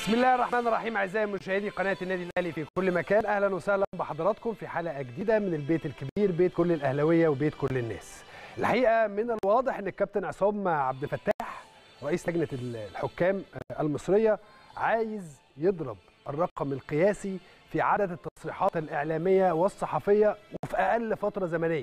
بسم الله الرحمن الرحيم اعزائي مشاهدي قناه النادي الاهلي في كل مكان اهلا وسهلا بحضراتكم في حلقه جديده من البيت الكبير بيت كل الاهلاويه وبيت كل الناس الحقيقه من الواضح ان الكابتن عصام عبد الفتاح رئيس لجنه الحكام المصريه عايز يضرب الرقم القياسي في عدد التصريحات الاعلاميه والصحفيه وفي اقل فتره زمنيه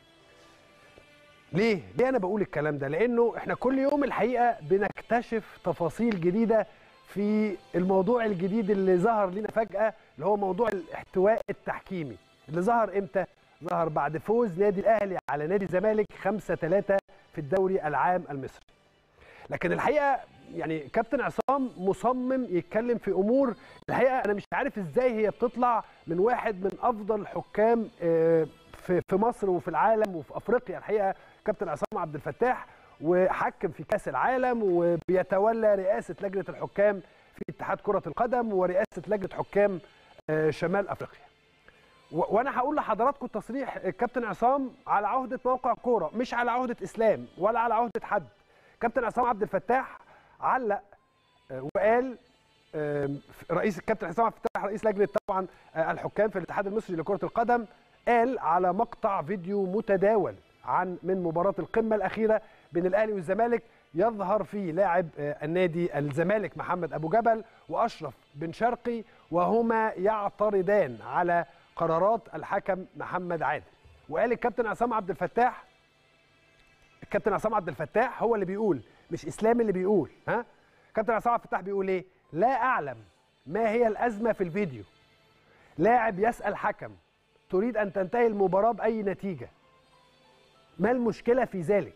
ليه؟ ليه أنا بقول الكلام ده؟ لأنه إحنا كل يوم الحقيقة بنكتشف تفاصيل جديدة في الموضوع الجديد اللي ظهر لنا فجأة اللي هو موضوع الاحتواء التحكيمي اللي ظهر إمتى؟ ظهر بعد فوز نادي الأهلي على نادي الزمالك 5-3 في الدوري العام المصري. لكن الحقيقة يعني كابتن عصام مصمم يتكلم في أمور الحقيقة أنا مش عارف إزاي هي بتطلع من واحد من أفضل حكام في مصر وفي العالم وفي أفريقيا الحقيقة كابتن عصام عبد الفتاح وحكم في كاس العالم وبيتولى رئاسه لجنه الحكام في اتحاد كره القدم ورئاسه لجنه حكام شمال افريقيا. وانا هقول لحضراتكم تصريح الكابتن عصام على عهده موقع كوره مش على عهده اسلام ولا على عهده حد. كابتن عصام عبد الفتاح علق وقال رئيس الكابتن عصام عبد الفتاح رئيس لجنه طبعا الحكام في الاتحاد المصري لكره القدم قال على مقطع فيديو متداول عن من مباراة القمة الأخيرة بين الأهلي والزمالك يظهر فيه لاعب النادي الزمالك محمد أبو جبل وأشرف بن شرقي وهما يعترضان على قرارات الحكم محمد عادل وقال الكابتن عصام عبد الفتاح الكابتن عصام عبد الفتاح هو اللي بيقول مش إسلام اللي بيقول ها كابتن عصام عبد الفتاح بيقول إيه لا أعلم ما هي الأزمة في الفيديو لاعب يسأل حكم تريد أن تنتهي المباراة بأي نتيجة ما المشكلة في ذلك؟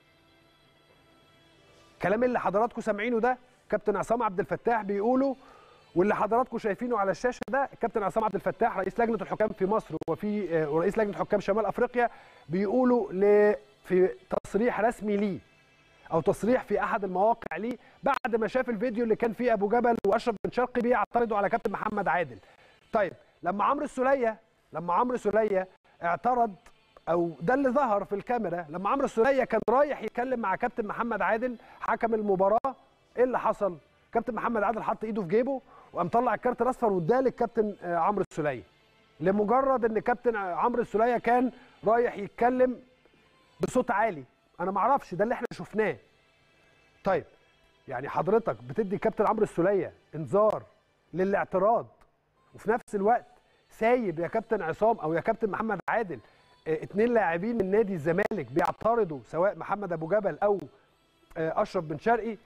الكلام اللي حضراتكم سامعينه ده كابتن عصام عبد الفتاح بيقوله واللي حضراتكم شايفينه على الشاشة ده كابتن عصام عبد الفتاح رئيس لجنة الحكام في مصر وفي ورئيس لجنة حكام شمال أفريقيا بيقولوا ل في تصريح رسمي ليه أو تصريح في أحد المواقع ليه بعد ما شاف الفيديو اللي كان فيه أبو جبل وأشرف بن شرقي بيعترضوا على كابتن محمد عادل. طيب لما عمرو السولية لما عمرو السولية اعترض او ده اللي ظهر في الكاميرا لما عمرو السوليه كان رايح يتكلم مع كابتن محمد عادل حكم المباراه ايه اللي حصل كابتن محمد عادل حط ايده في جيبه وقام طلع الكارت الاصفر واداه للكابتن عمرو السوليه لمجرد ان كابتن عمرو السوليه كان رايح يتكلم بصوت عالي انا ما اعرفش ده اللي احنا شفناه طيب يعني حضرتك بتدي كابتن عمرو السوليه انذار للاعتراض وفي نفس الوقت سايب يا كابتن عصام او يا كابتن محمد عادل اتنين لاعبين من نادي الزمالك بيعترضوا سواء محمد ابو جبل او اشرف بن شرقي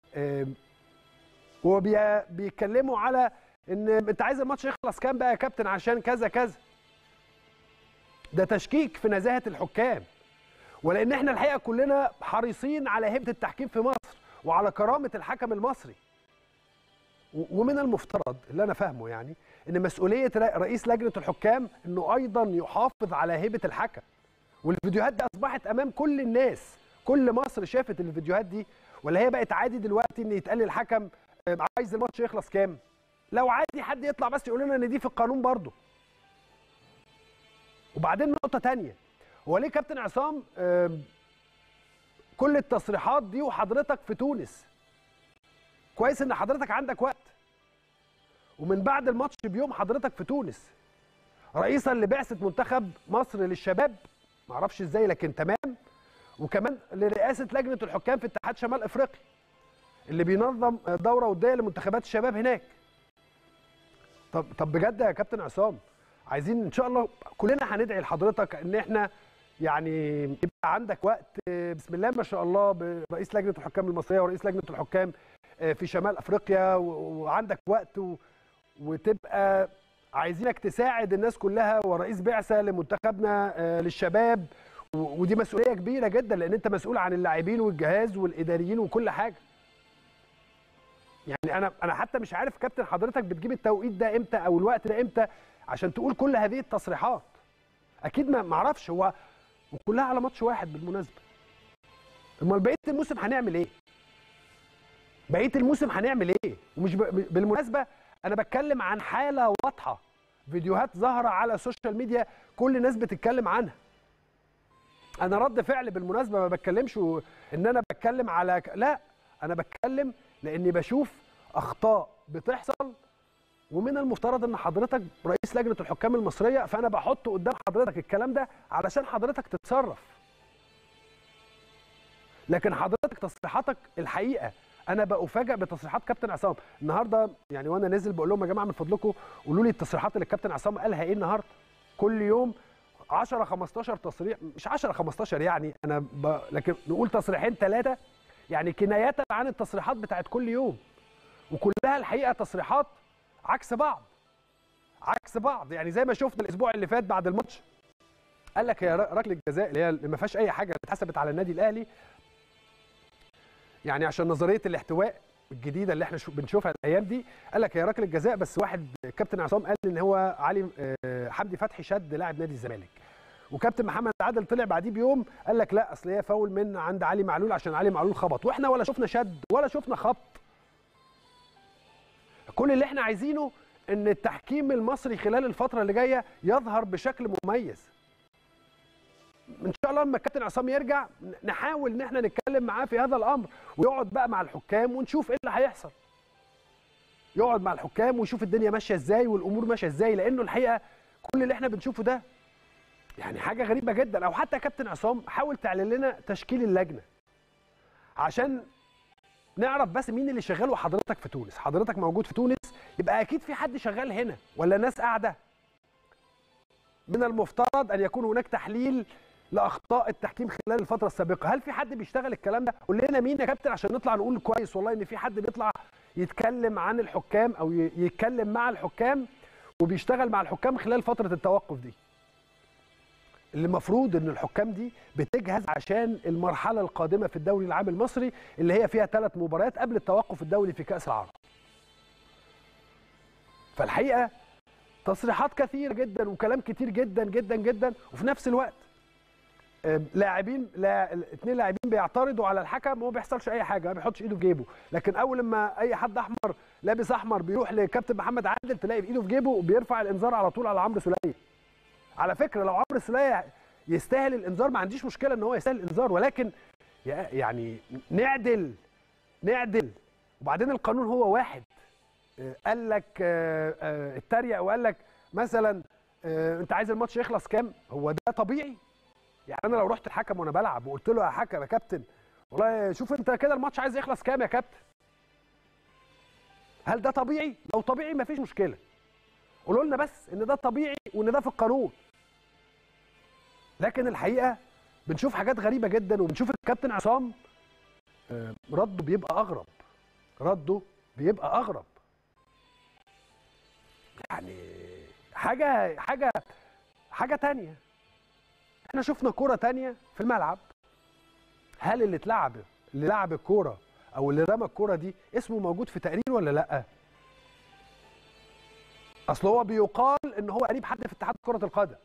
وبيتكلموا على ان انت عايز الماتش يخلص كام بقى يا كابتن عشان كذا كذا ده تشكيك في نزاهه الحكام ولان احنا الحقيقه كلنا حريصين على هيبه التحكيم في مصر وعلى كرامه الحكم المصري ومن المفترض اللي انا فاهمه يعني ان مسؤوليه رئيس لجنه الحكام انه ايضا يحافظ على هيبه الحكم والفيديوهات دي اصبحت امام كل الناس كل مصر شافت الفيديوهات دي ولا هي بقت عادي دلوقتي ان يتقال للحكم عايز الماتش يخلص كام لو عادي حد يطلع بس يقول لنا ان دي في القانون برضه وبعدين نقطه تانية هو ليه كابتن عصام كل التصريحات دي وحضرتك في تونس كويس ان حضرتك عندك وقت ومن بعد الماتش بيوم حضرتك في تونس رئيسا لبعثه منتخب مصر للشباب معرفش ازاي لكن تمام وكمان لرئاسه لجنه الحكام في اتحاد شمال افريقيا اللي بينظم دوره وديه لمنتخبات الشباب هناك طب طب بجد يا كابتن عصام عايزين ان شاء الله كلنا هندعي لحضرتك ان احنا يعني يبقى عندك وقت بسم الله ما شاء الله برئيس لجنه الحكام المصريه ورئيس لجنه الحكام في شمال افريقيا وعندك وقت و... وتبقى عايزينك تساعد الناس كلها ورئيس بعثه لمنتخبنا للشباب ودي مسؤوليه كبيره جدا لان انت مسؤول عن اللاعبين والجهاز والاداريين وكل حاجه. يعني انا انا حتى مش عارف كابتن حضرتك بتجيب التوقيت ده امتى او الوقت ده امتى عشان تقول كل هذه التصريحات. اكيد ما اعرفش هو وكلها على ماتش واحد بالمناسبه. امال بقيه الموسم هنعمل ايه؟ بقيه الموسم هنعمل ايه؟ ومش ب... بالمناسبه انا بتكلم عن حاله واضحه فيديوهات ظاهره على السوشيال ميديا كل الناس بتتكلم عنها انا رد فعل بالمناسبه ما بتكلمش و- ان انا بتكلم على ك- لا انا بتكلم لاني بشوف اخطاء بتحصل ومن المفترض ان حضرتك رئيس لجنه الحكام المصريه فانا بحط قدام حضرتك الكلام ده علشان حضرتك تتصرف لكن حضرتك تصريحاتك الحقيقه انا بفاجئ بتصريحات كابتن عصام النهارده يعني وانا نازل بقول لهم يا جماعه من فضلكم قولوا لي التصريحات اللي الكابتن عصام قالها ايه النهارده كل يوم 10 15 تصريح مش 10 15 يعني انا ب... لكن نقول تصريحين ثلاثه يعني كنايه عن التصريحات بتاعت كل يوم وكلها الحقيقه تصريحات عكس بعض عكس بعض يعني زي ما شفنا الاسبوع اللي فات بعد الماتش قال لك هي ركله الجزاء اللي هي اللي ما فيهاش اي حاجه اتحسبت على النادي الاهلي يعني عشان نظريه الاحتواء الجديده اللي احنا بنشوفها الايام دي قال لك هي ركله جزاء بس واحد كابتن عصام قال ان هو علي حمدي فتحي شد لاعب نادي الزمالك وكابتن محمد عادل طلع بعديه بيوم قال لك لا اصل هي فاول من عند علي معلول عشان علي معلول خبط واحنا ولا شفنا شد ولا شفنا خبط كل اللي احنا عايزينه ان التحكيم المصري خلال الفتره اللي جايه يظهر بشكل مميز ان شاء الله لما الكابتن عصام يرجع نحاول ان احنا نتكلم معاه في هذا الامر ويقعد بقى مع الحكام ونشوف ايه اللي هيحصل يقعد مع الحكام ويشوف الدنيا ماشيه ازاي والامور ماشيه ازاي لانه الحقيقه كل اللي احنا بنشوفه ده يعني حاجه غريبه جدا او حتى كابتن عصام حاول تعلن لنا تشكيل اللجنه عشان نعرف بس مين اللي شغال وحضرتك في تونس حضرتك موجود في تونس يبقى اكيد في حد شغال هنا ولا ناس قاعده من المفترض ان يكون هناك تحليل لاخطاء التحكيم خلال الفتره السابقه هل في حد بيشتغل الكلام ده قول لنا مين يا كابتن عشان نطلع نقول كويس والله ان في حد بيطلع يتكلم عن الحكام او يتكلم مع الحكام وبيشتغل مع الحكام خلال فتره التوقف دي اللي المفروض ان الحكام دي بتجهز عشان المرحله القادمه في الدوري العام المصري اللي هي فيها ثلاث مباريات قبل التوقف الدولي في كاس العرب فالحقيقه تصريحات كثيره جدا وكلام كتير جدا جدا جدا وفي نفس الوقت لاعبين لا اثنين لاعبين بيعترضوا على الحكم وما بيحصلش اي حاجه ما بيحطش ايده في جيبه لكن اول لما اي حد احمر لابس احمر بيروح لكابتن محمد عادل تلاقي في ايده في جيبه وبيرفع الانذار على طول على عمرو سوليه على فكره لو عمرو سوليه يستاهل الانذار ما عنديش مشكله ان هو يستاهل الانذار ولكن يعني نعدل نعدل وبعدين القانون هو واحد قال لك اتريق وقال لك مثلا انت عايز الماتش يخلص كام هو ده طبيعي يعني انا لو رحت الحكم وانا بلعب وقلت له يا حكم يا كابتن والله شوف انت كده الماتش عايز يخلص كام يا كابتن هل ده طبيعي لو طبيعي مفيش مشكله قولوا لنا بس ان ده طبيعي وان ده في القانون لكن الحقيقه بنشوف حاجات غريبه جدا وبنشوف الكابتن عصام رده بيبقى اغرب رده بيبقى اغرب يعني حاجه حاجه حاجه تانية احنا شفنا كرة تانية في الملعب هل اللي اتلعب اللي لعب الكوره او اللي رمى الكوره دي اسمه موجود في تقرير ولا لا اصل هو بيقال ان هو قريب حد في اتحاد كره القدم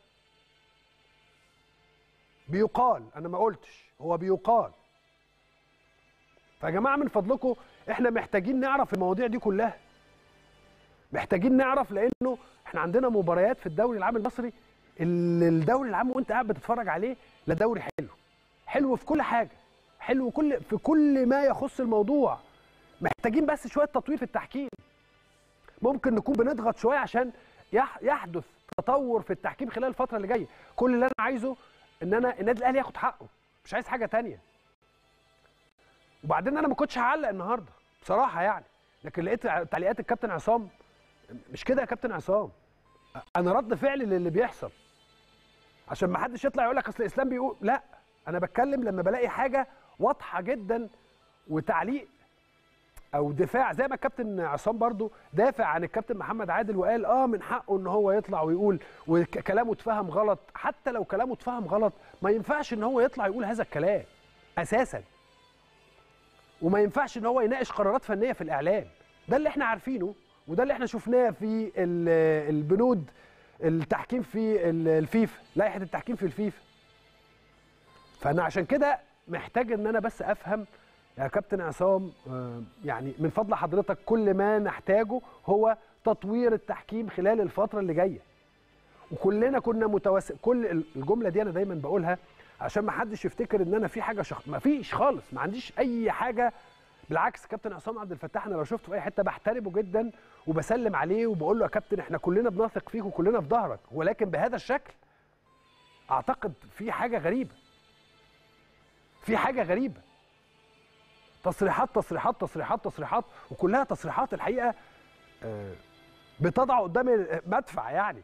بيقال انا ما قلتش هو بيقال فيا جماعه من فضلكم احنا محتاجين نعرف المواضيع دي كلها محتاجين نعرف لانه احنا عندنا مباريات في الدوري العام المصري الدوري العام وانت قاعد بتتفرج عليه لا دوري حلو حلو في كل حاجه حلو كل في كل ما يخص الموضوع محتاجين بس شويه تطوير في التحكيم ممكن نكون بنضغط شويه عشان يحدث تطور في التحكيم خلال الفتره اللي جايه كل اللي انا عايزه ان انا النادي الاهلي ياخد حقه مش عايز حاجه تانية وبعدين انا ما كنتش هعلق النهارده بصراحه يعني لكن لقيت تعليقات الكابتن عصام مش كده يا كابتن عصام انا رد فعلي للي بيحصل عشان ما حدش يطلع يقول لك اصل الاسلام بيقول لا انا بتكلم لما بلاقي حاجه واضحه جدا وتعليق او دفاع زي ما الكابتن عصام برضو دافع عن الكابتن محمد عادل وقال اه من حقه ان هو يطلع ويقول وكلامه اتفهم غلط حتى لو كلامه اتفهم غلط ما ينفعش ان هو يطلع يقول هذا الكلام اساسا وما ينفعش ان هو يناقش قرارات فنيه في الاعلام ده اللي احنا عارفينه وده اللي احنا شفناه في البنود التحكيم في الفيفا لائحه التحكيم في الفيفا فانا عشان كده محتاج ان انا بس افهم يا كابتن عصام يعني من فضل حضرتك كل ما نحتاجه هو تطوير التحكيم خلال الفتره اللي جايه وكلنا كنا متوسع كل الجمله دي انا دايما بقولها عشان ما حدش يفتكر ان انا في حاجه شخ... ما فيش خالص ما عنديش اي حاجه بالعكس كابتن عصام عبد الفتاح انا لو شفته في اي حته بحترمه جدا وبسلم عليه وبقول له يا كابتن احنا كلنا بنثق فيك وكلنا في ظهرك ولكن بهذا الشكل اعتقد في حاجه غريبه في حاجه غريبه تصريحات تصريحات تصريحات تصريحات وكلها تصريحات الحقيقه آه، بتضع قدام مدفع يعني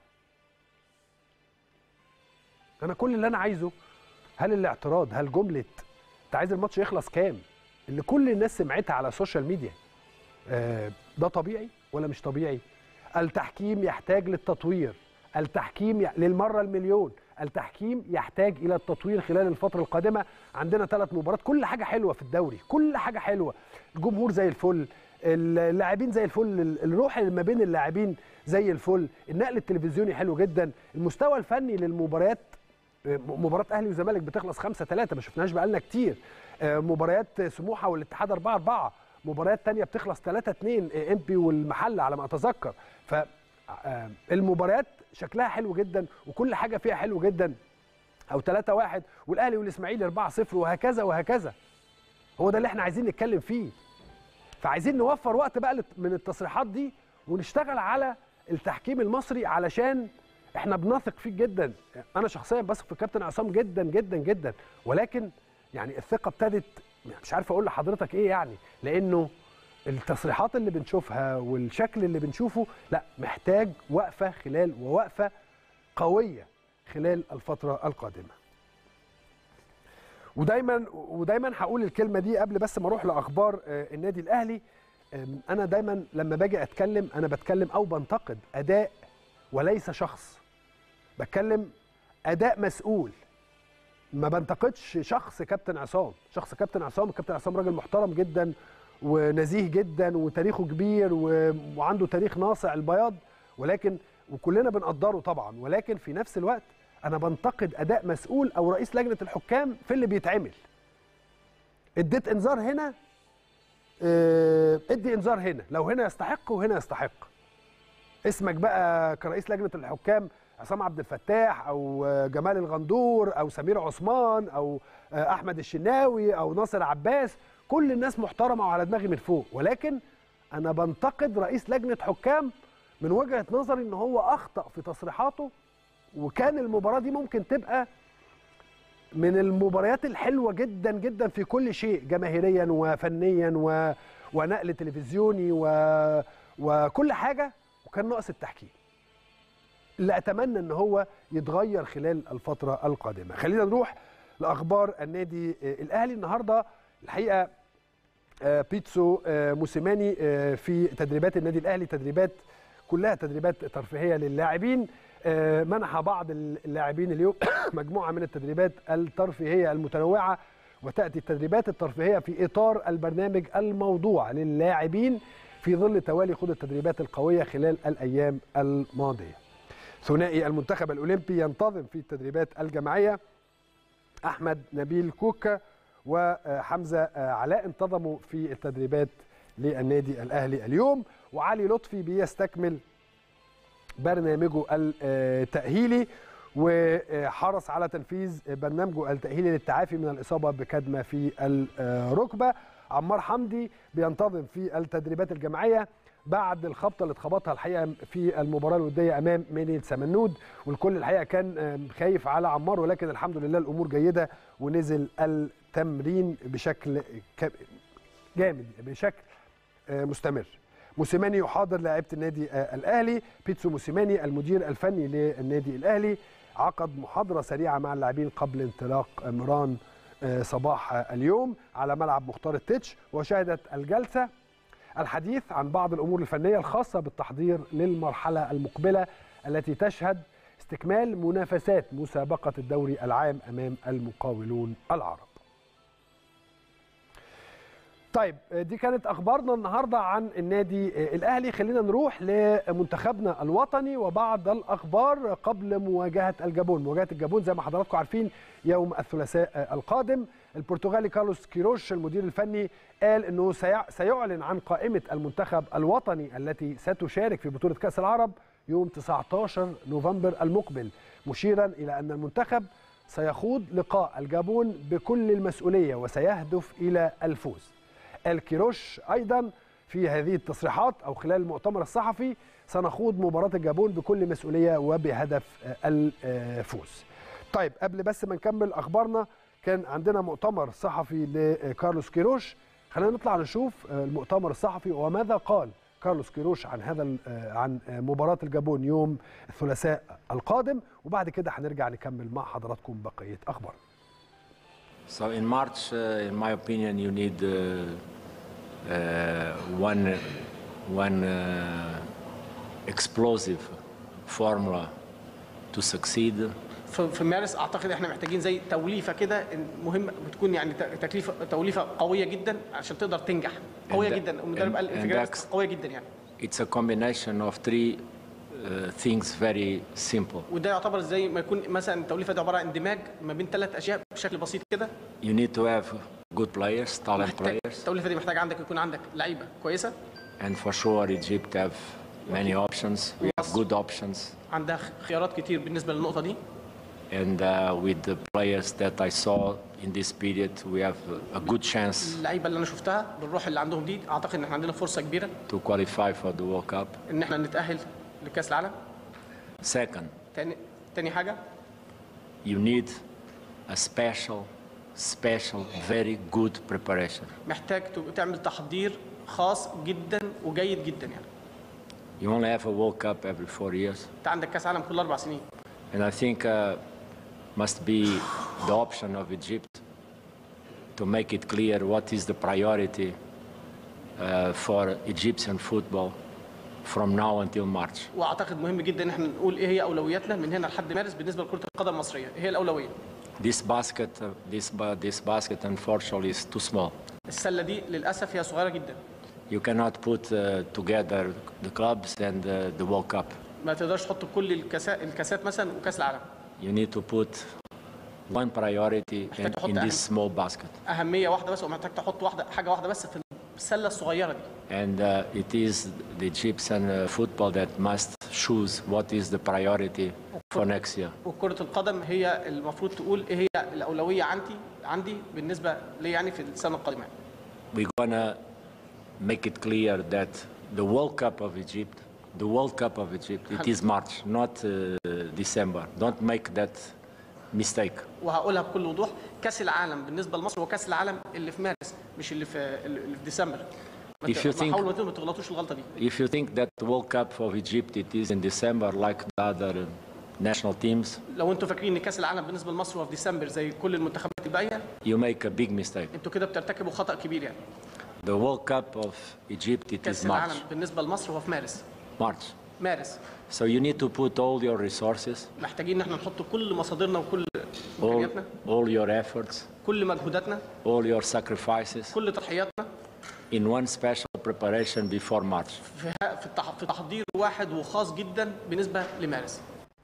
انا كل اللي انا عايزه هل الاعتراض هل جمله انت عايز الماتش يخلص كام اللي كل الناس سمعتها على السوشيال ميديا آه، ده طبيعي ولا مش طبيعي التحكيم يحتاج للتطوير التحكيم ي... للمره المليون التحكيم يحتاج الى التطوير خلال الفتره القادمه عندنا ثلاث مباريات كل حاجه حلوه في الدوري كل حاجه حلوه الجمهور زي الفل اللاعبين زي الفل الروح اللي ما بين اللاعبين زي الفل النقل التلفزيوني حلو جدا المستوى الفني للمباريات مباراه اهلي وزمالك بتخلص 5 3 ما شفناهاش بقالنا كتير مباريات سموحه والاتحاد 4 4 مباريات تانية بتخلص 3 2 ام بي والمحله على ما اتذكر ف المباريات شكلها حلو جدا وكل حاجه فيها حلو جدا او 3 1 والاهلي والاسماعيلي 4 0 وهكذا وهكذا هو ده اللي احنا عايزين نتكلم فيه فعايزين نوفر وقت بقى من التصريحات دي ونشتغل على التحكيم المصري علشان احنا بنثق فيه جدا انا شخصيا بثق في الكابتن عصام جدا جدا جدا ولكن يعني الثقه ابتدت مش عارف اقول لحضرتك ايه يعني لانه التصريحات اللي بنشوفها والشكل اللي بنشوفه لا محتاج وقفه خلال ووقفه قويه خلال الفتره القادمه ودايما ودايما هقول الكلمه دي قبل بس ما اروح لاخبار النادي الاهلي انا دايما لما باجي اتكلم انا بتكلم او بنتقد اداء وليس شخص بتكلم اداء مسؤول ما بنتقدش شخص كابتن عصام شخص كابتن عصام كابتن عصام راجل محترم جدا ونزيه جدا وتاريخه كبير وعنده تاريخ ناصع البياض ولكن وكلنا بنقدره طبعا ولكن في نفس الوقت انا بنتقد اداء مسؤول او رئيس لجنه الحكام في اللي بيتعمل اديت انذار هنا ادي انذار هنا لو هنا يستحق وهنا يستحق اسمك بقى كرئيس لجنه الحكام عصام عبد الفتاح او جمال الغندور او سمير عثمان او احمد الشناوي او ناصر عباس كل الناس محترمه وعلى دماغي من فوق ولكن انا بنتقد رئيس لجنه حكام من وجهه نظري ان هو اخطا في تصريحاته وكان المباراه دي ممكن تبقى من المباريات الحلوه جدا جدا في كل شيء جماهيريا وفنيا و... ونقل تلفزيوني و... وكل حاجه وكان ناقص التحكيم اللي اتمنى ان هو يتغير خلال الفتره القادمه خلينا نروح لاخبار النادي الاهلي النهارده الحقيقه بيتسو موسيماني في تدريبات النادي الاهلي تدريبات كلها تدريبات ترفيهيه للاعبين منح بعض اللاعبين اليوم مجموعه من التدريبات الترفيهيه المتنوعه وتاتي التدريبات الترفيهيه في اطار البرنامج الموضوع للاعبين في ظل توالي خوض التدريبات القويه خلال الايام الماضيه. ثنائي المنتخب الاولمبي ينتظم في التدريبات الجماعيه احمد نبيل كوكا وحمزه علاء انتظموا في التدريبات للنادي الاهلي اليوم وعلي لطفي بيستكمل برنامجه التاهيلي وحرص على تنفيذ برنامجه التاهيلي للتعافي من الاصابه بكدمه في الركبه عمار حمدي بينتظم في التدريبات الجماعيه بعد الخبطه اللي اتخبطها الحقيقه في المباراه الوديه امام مينيل سمنود والكل الحقيقه كان خايف على عمار ولكن الحمد لله الامور جيده ونزل التمرين بشكل جامد بشكل مستمر موسيماني يحاضر لاعيبه النادي الاهلي بيتسو موسيماني المدير الفني للنادي الاهلي عقد محاضره سريعه مع اللاعبين قبل انطلاق مران صباح اليوم على ملعب مختار التتش وشهدت الجلسه الحديث عن بعض الامور الفنيه الخاصه بالتحضير للمرحله المقبله التي تشهد استكمال منافسات مسابقه الدوري العام امام المقاولون العرب. طيب دي كانت اخبارنا النهارده عن النادي الاهلي خلينا نروح لمنتخبنا الوطني وبعض الاخبار قبل مواجهه الجابون مواجهه الجابون زي ما حضراتكم عارفين يوم الثلاثاء القادم البرتغالي كارلوس كيروش المدير الفني قال انه سيعلن عن قائمه المنتخب الوطني التي ستشارك في بطوله كاس العرب يوم 19 نوفمبر المقبل مشيرا الى ان المنتخب سيخوض لقاء الجابون بكل المسؤوليه وسيهدف الى الفوز الكيروش ايضا في هذه التصريحات او خلال المؤتمر الصحفي سنخوض مباراه الجابون بكل مسؤوليه وبهدف الفوز. طيب قبل بس ما نكمل اخبارنا كان عندنا مؤتمر صحفي لكارلوس كيروش خلينا نطلع نشوف المؤتمر الصحفي وماذا قال كارلوس كيروش عن هذا عن مباراه الجابون يوم الثلاثاء القادم وبعد كده هنرجع نكمل مع حضراتكم بقيه اخبارنا. So in March, uh, in my opinion, you need uh, uh, one one uh, explosive formula to succeed. في في مارس اعتقد احنا محتاجين زي توليفه كده مهم بتكون يعني تكليفه توليفه قويه جدا عشان تقدر تنجح قويه And- جدا المدرب قال and- في and جرس that's- قويه جدا يعني It's a combination of three uh, things very simple. وده يعتبر زي ما يكون مثلا التوليفه دي عباره عن اندماج ما بين ثلاث اشياء بشكل بسيط كده You need to have good players, talent محتاج players, التوليفه دي محتاج عندك يكون عندك لعيبه كويسه and for sure Egypt have many options. We have good options, عندها خيارات كتير بالنسبه للنقطه دي and uh, with the players that I saw in this period, we have a good chance اللعيبه اللي انا شفتها بالروح اللي عندهم دي اعتقد ان احنا عندنا فرصه كبيره to qualify for the World Cup. ان احنا نتاهل لكاس العالم Second, تاني تاني حاجه you need a special, special, very good preparation. محتاج تبقى تعمل تحضير خاص جدا وجيد جدا يعني You only have a World Cup every four years, انت عندك كاس عالم كل اربع سنين and I think uh, must be the option of Egypt to make it clear what is the priority uh, for Egyptian football from now until March. واعتقد مهم جدا ان احنا نقول ايه هي اولوياتنا من هنا لحد مارس بالنسبه لكره القدم المصريه ايه هي الاولويه This basket, uh, this, ba- this basket unfortunately is too small. السله دي للاسف هي صغيره جدا You cannot put uh, together the clubs and uh, the World Cup. ما تقدرش تحط كل الكاسات الكاسات مثلا وكاس العالم You need to put one priority in, محتاج تحط in أهم. this small basket. اهميه واحده بس ومحتاج تحط واحده حاجه واحده بس في السله الصغيره دي And uh, it is the Egyptian uh, football that must choose what is the priority for next year. وكره القدم هي المفروض تقول ايه هي الاولويه عندي عندي بالنسبه لي يعني في السنه القادمه We're gonna make it clear that the World Cup of Egypt, the World Cup of Egypt, it is March, not uh, December. Don't make that mistake. وهقولها بكل وضوح كاس العالم بالنسبه لمصر هو كاس العالم اللي في مارس مش اللي في اللي في ديسمبر ما If you ت- think- حاولوا ما تغلطوش الغلطه دي If you think that the World Cup of Egypt it is in December like the other uh, national teams, لو انتوا فاكرين ان كاس العالم بالنسبه لمصر هو في ديسمبر زي كل المنتخبات الباقيه you make a big mistake. انتوا كده بترتكبوا خطا كبير يعني The World Cup of Egypt it كاس is March. العالم بالنسبه لمصر هو في مارس March. مارس So you need to put all your resources, محتاجين ان احنا نحط كل مصادرنا وكل all, امكانياتنا all your efforts, كل مجهوداتنا all your sacrifices كل تضحياتنا in one special preparation before March. في ه- في التح- في تحضير واحد وخاص جدا بالنسبه لمارس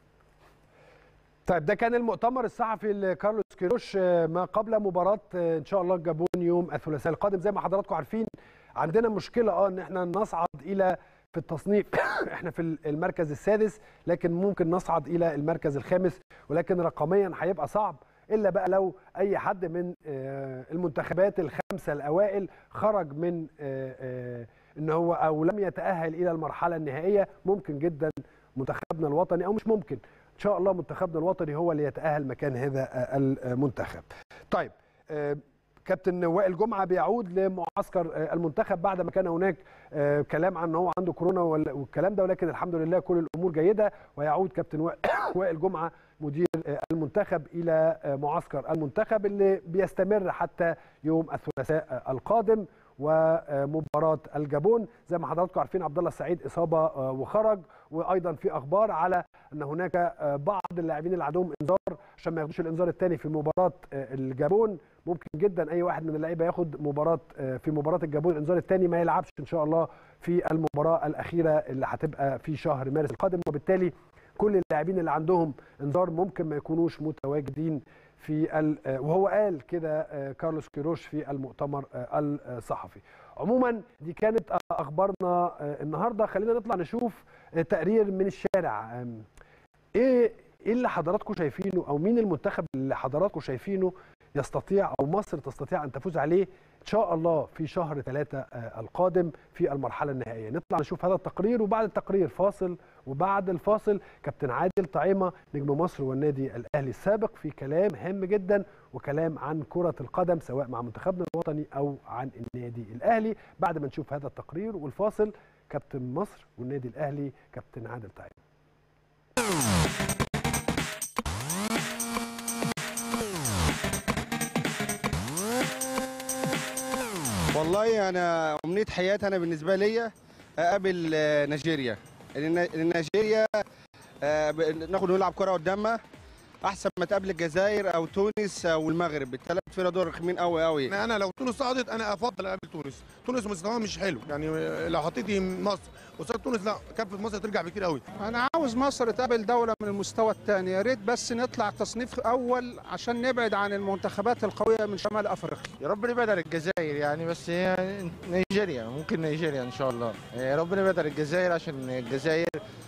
طيب ده كان المؤتمر الصحفي لكارلوس كيروش آه، ما قبل مباراة آه، ان شاء الله الجابون يوم الثلاثاء القادم زي ما حضراتكم عارفين عندنا مشكلة اه ان احنا نصعد الى في التصنيف احنا في المركز السادس لكن ممكن نصعد الى المركز الخامس ولكن رقميا هيبقى صعب الا بقى لو اي حد من آه، المنتخبات الخمسه الاوائل خرج من آه، آه، ان هو او لم يتاهل الى المرحله النهائيه ممكن جدا منتخبنا الوطني او مش ممكن ان شاء الله منتخبنا الوطني هو اللي يتاهل مكان هذا آه، المنتخب طيب آه، كابتن وائل جمعه بيعود لمعسكر آه، المنتخب بعد ما كان هناك آه، كلام عن ان هو عنده كورونا وال- والكلام ده ولكن الحمد لله كل الامور جيده ويعود كابتن وائل- وائل جمعه مدير آه، المنتخب الى آه، معسكر المنتخب اللي بيستمر حتى يوم الثلاثاء آه، القادم ومباراه الجابون زي ما حضراتكم عارفين عبد الله السعيد اصابه آه، وخرج وايضا في اخبار على ان هناك آه، بعض اللاعبين اللي عندهم انذار عشان ما ياخدوش الانذار الثاني في مباراه آه، الجابون ممكن جدا اي واحد من اللعيبه ياخد مباراه آه، في مباراه الجابون الانذار الثاني ما يلعبش ان شاء الله في المباراه الاخيره اللي هتبقى في شهر مارس القادم وبالتالي كل اللاعبين اللي عندهم انذار ممكن ما يكونوش متواجدين في ال- آه، وهو قال كده آه، كارلوس كيروش في المؤتمر آه، الصحفي عموما دي كانت آه، اخبارنا آه، النهارده خلينا نطلع نشوف آه، تقرير من الشارع آم، ايه ايه اللي حضراتكم شايفينه او مين المنتخب اللي حضراتكم شايفينه يستطيع او مصر تستطيع ان تفوز عليه ان شاء الله في شهر ثلاثة آه، القادم في المرحله النهائيه نطلع نشوف هذا التقرير وبعد التقرير فاصل وبعد الفاصل كابتن عادل طعيمه نجم مصر والنادي الاهلي السابق في كلام هام جدا وكلام عن كره القدم سواء مع منتخبنا الوطني او عن النادي الاهلي بعد ما نشوف هذا التقرير والفاصل كابتن مصر والنادي الاهلي كابتن عادل طعيمه والله انا امنيه حياتي انا بالنسبه ليا اقابل آه، نيجيريا لان لأن نيجيريا آه، ب- ناخد نلعب كره قدامها احسن ما تقابل الجزائر او تونس او المغرب الثلاث فرق دول رخمين قوي قوي يعني انا لو تونس صعدت انا افضل اقابل تونس تونس مستواها مش حلو يعني لو حطيتي مصر قصاد تونس لا كفه مصر ترجع بكتير قوي انا عاوز مصر تقابل دوله من المستوى الثاني يا ريت بس نطلع تصنيف اول عشان نبعد عن المنتخبات القويه من شمال افريقيا يا رب نبعد عن الجزائر يعني بس هي نيجيريا ممكن نيجيريا ان شاء الله يا رب نبعد عن الجزائر عشان الجزائر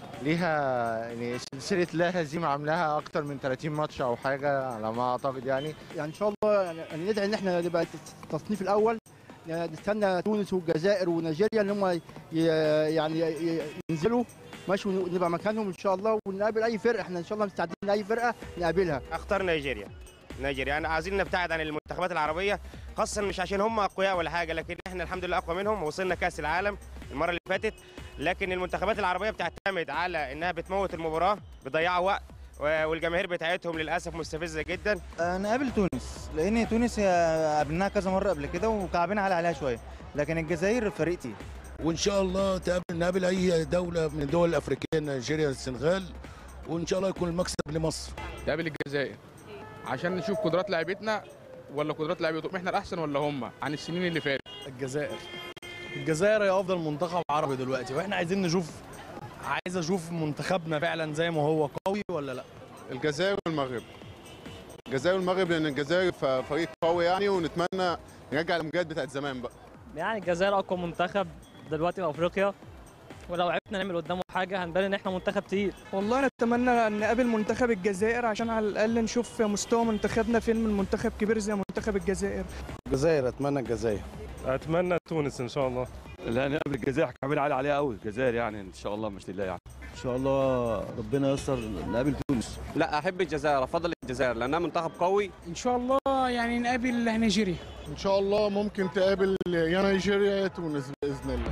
ليها يعني سلسله لا هزيمه عاملاها اكتر من 30 ماتش او حاجه على ما اعتقد يعني يعني ان شاء الله يعني ندعي ان احنا نبقى التصنيف الاول يعني نستنى تونس والجزائر ونيجيريا ان هم ي- يعني ي- ينزلوا ماشي ونبقى مكانهم ان شاء الله ونقابل اي فرقه احنا ان شاء الله مستعدين لاي فرقه نقابلها اختار نيجيريا نيجيريا انا عايزين نبتعد عن المنتخبات العربيه خاصه مش عشان هم اقوياء ولا حاجه لكن احنا الحمد لله اقوى منهم وصلنا كاس العالم المره اللي فاتت لكن المنتخبات العربيه بتعتمد على انها بتموت المباراه بيضيعوا وقت و- والجماهير بتاعتهم للاسف مستفزه جدا نقابل تونس لان تونس هي قابلناها كذا مره قبل كده وكعبنا على عليها شويه لكن الجزائر فريق تقيل وان شاء الله تقابل نقابل اي دوله من الدول الافريقيه نيجيريا السنغال وان شاء الله يكون المكسب لمصر نقابل الجزائر عشان نشوف قدرات لعيبتنا ولا قدرات لعيبتهم احنا الاحسن ولا هم عن السنين اللي فاتت الجزائر الجزائر هي افضل منتخب عربي دلوقتي واحنا عايزين نشوف عايز اشوف منتخبنا فعلا زي ما هو قوي ولا لا الجزائر والمغرب الجزائر والمغرب لان الجزائر ف- فريق قوي يعني ونتمنى نرجع الامجاد بتاعت زمان بقى يعني الجزائر اقوى منتخب دلوقتي في افريقيا ولو عرفنا نعمل قدامه حاجه هنبان ان احنا منتخب تقيل والله نتمنى ان نقابل منتخب الجزائر عشان على الاقل نشوف مستوى منتخبنا فين من منتخب كبير زي منتخب الجزائر الجزائر اتمنى الجزائر اتمنى تونس ان شاء الله لا نقابل الجزائر كعبين عالي عليها قوي الجزائر يعني ان شاء الله مش لله يعني ان شاء الله ربنا ييسر نقابل تونس لا احب الجزائر افضل الجزائر لانها منتخب قوي ان شاء الله يعني نقابل نيجيريا ان شاء الله ممكن تقابل يا نيجيريا يا تونس باذن الله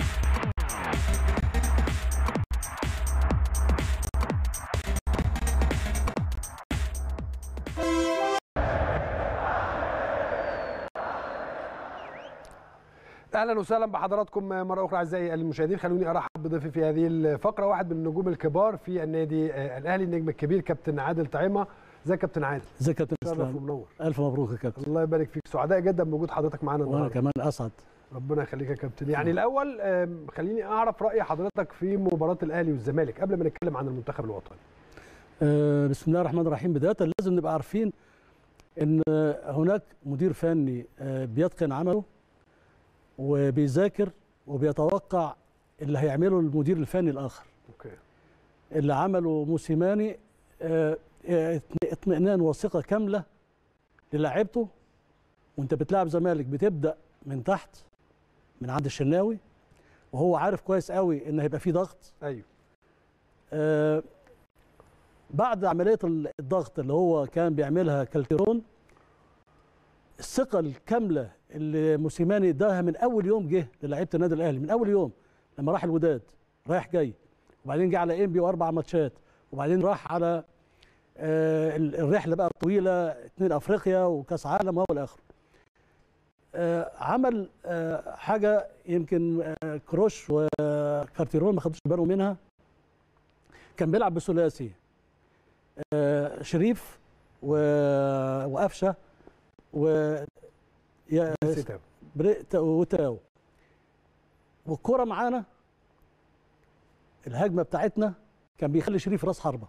اهلا وسهلا بحضراتكم مره اخرى اعزائي المشاهدين خلوني ارحب بضيفي في هذه الفقره واحد من النجوم الكبار في النادي آه، الاهلي النجم الكبير كابتن عادل طعيمه ازيك يا كابتن عادل ازيك يا كابتن شرف اسلام ومنور الف مبروك يا كابتن الله يبارك فيك سعداء جدا بوجود حضرتك معانا وانا النهارده كمان اسعد ربنا يخليك يا كابتن يعني الاول آم، خليني اعرف راي حضرتك في مباراه الاهلي والزمالك قبل ما نتكلم عن المنتخب الوطني آه، بسم الله الرحمن الرحيم بدايه لازم نبقى عارفين ان آه، هناك مدير فني آه، بيتقن عمله وبيذاكر وبيتوقع اللي هيعمله المدير الفني الاخر اوكي اللي عمله موسيماني آه، آه، اطمئنان وثقه كامله للاعيبته وانت بتلعب زمالك بتبدا من تحت من عند الشناوي وهو عارف كويس قوي ان هيبقى في ضغط ايوه آه بعد عمليه الضغط اللي هو كان بيعملها كالتيرون الثقه الكامله اللي موسيماني اداها من اول يوم جه للاعيبه النادي الاهلي من اول يوم لما راح الوداد رايح جاي وبعدين جه على انبي واربع ماتشات وبعدين راح على آه ال- الرحله بقى الطويله اثنين افريقيا وكاس عالم وهو الاخر آه عمل آه حاجه يمكن آه كروش وكارتيرون ما خدوش بالهم منها كان بيلعب بثلاثي آه شريف و... وقفشه و يا نسيتاو. بريت وتاو والكرة معانا الهجمة بتاعتنا كان بيخلي شريف راس حربة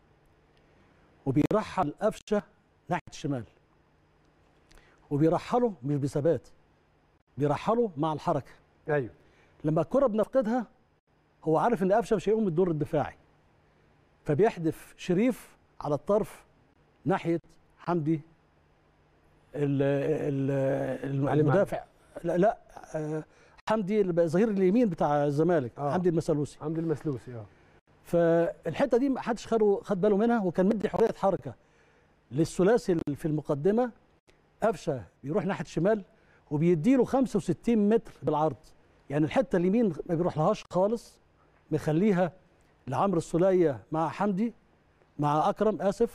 وبيرحل قفشة ناحية الشمال وبيرحله مش بثبات بيرحله مع الحركة ايوه لما الكرة بنفقدها هو عارف ان قفشه مش هيقوم بالدور الدفاعي فبيحدف شريف على الطرف ناحيه حمدي ال- ال- علي المدافع لا لا آه، حمدي اللي بقى ظهير اليمين بتاع الزمالك آه. حمدي المسلوسي حمدي المسلوسي اه فالحته دي ما حدش خده خد باله منها وكان مدي حريه حركه للثلاثي اللي في المقدمه قفشه بيروح ناحيه الشمال وبيديله 65 متر بالعرض يعني الحته اليمين ما بيروح لهاش خالص مخليها لعمرو السوليه مع حمدي مع اكرم اسف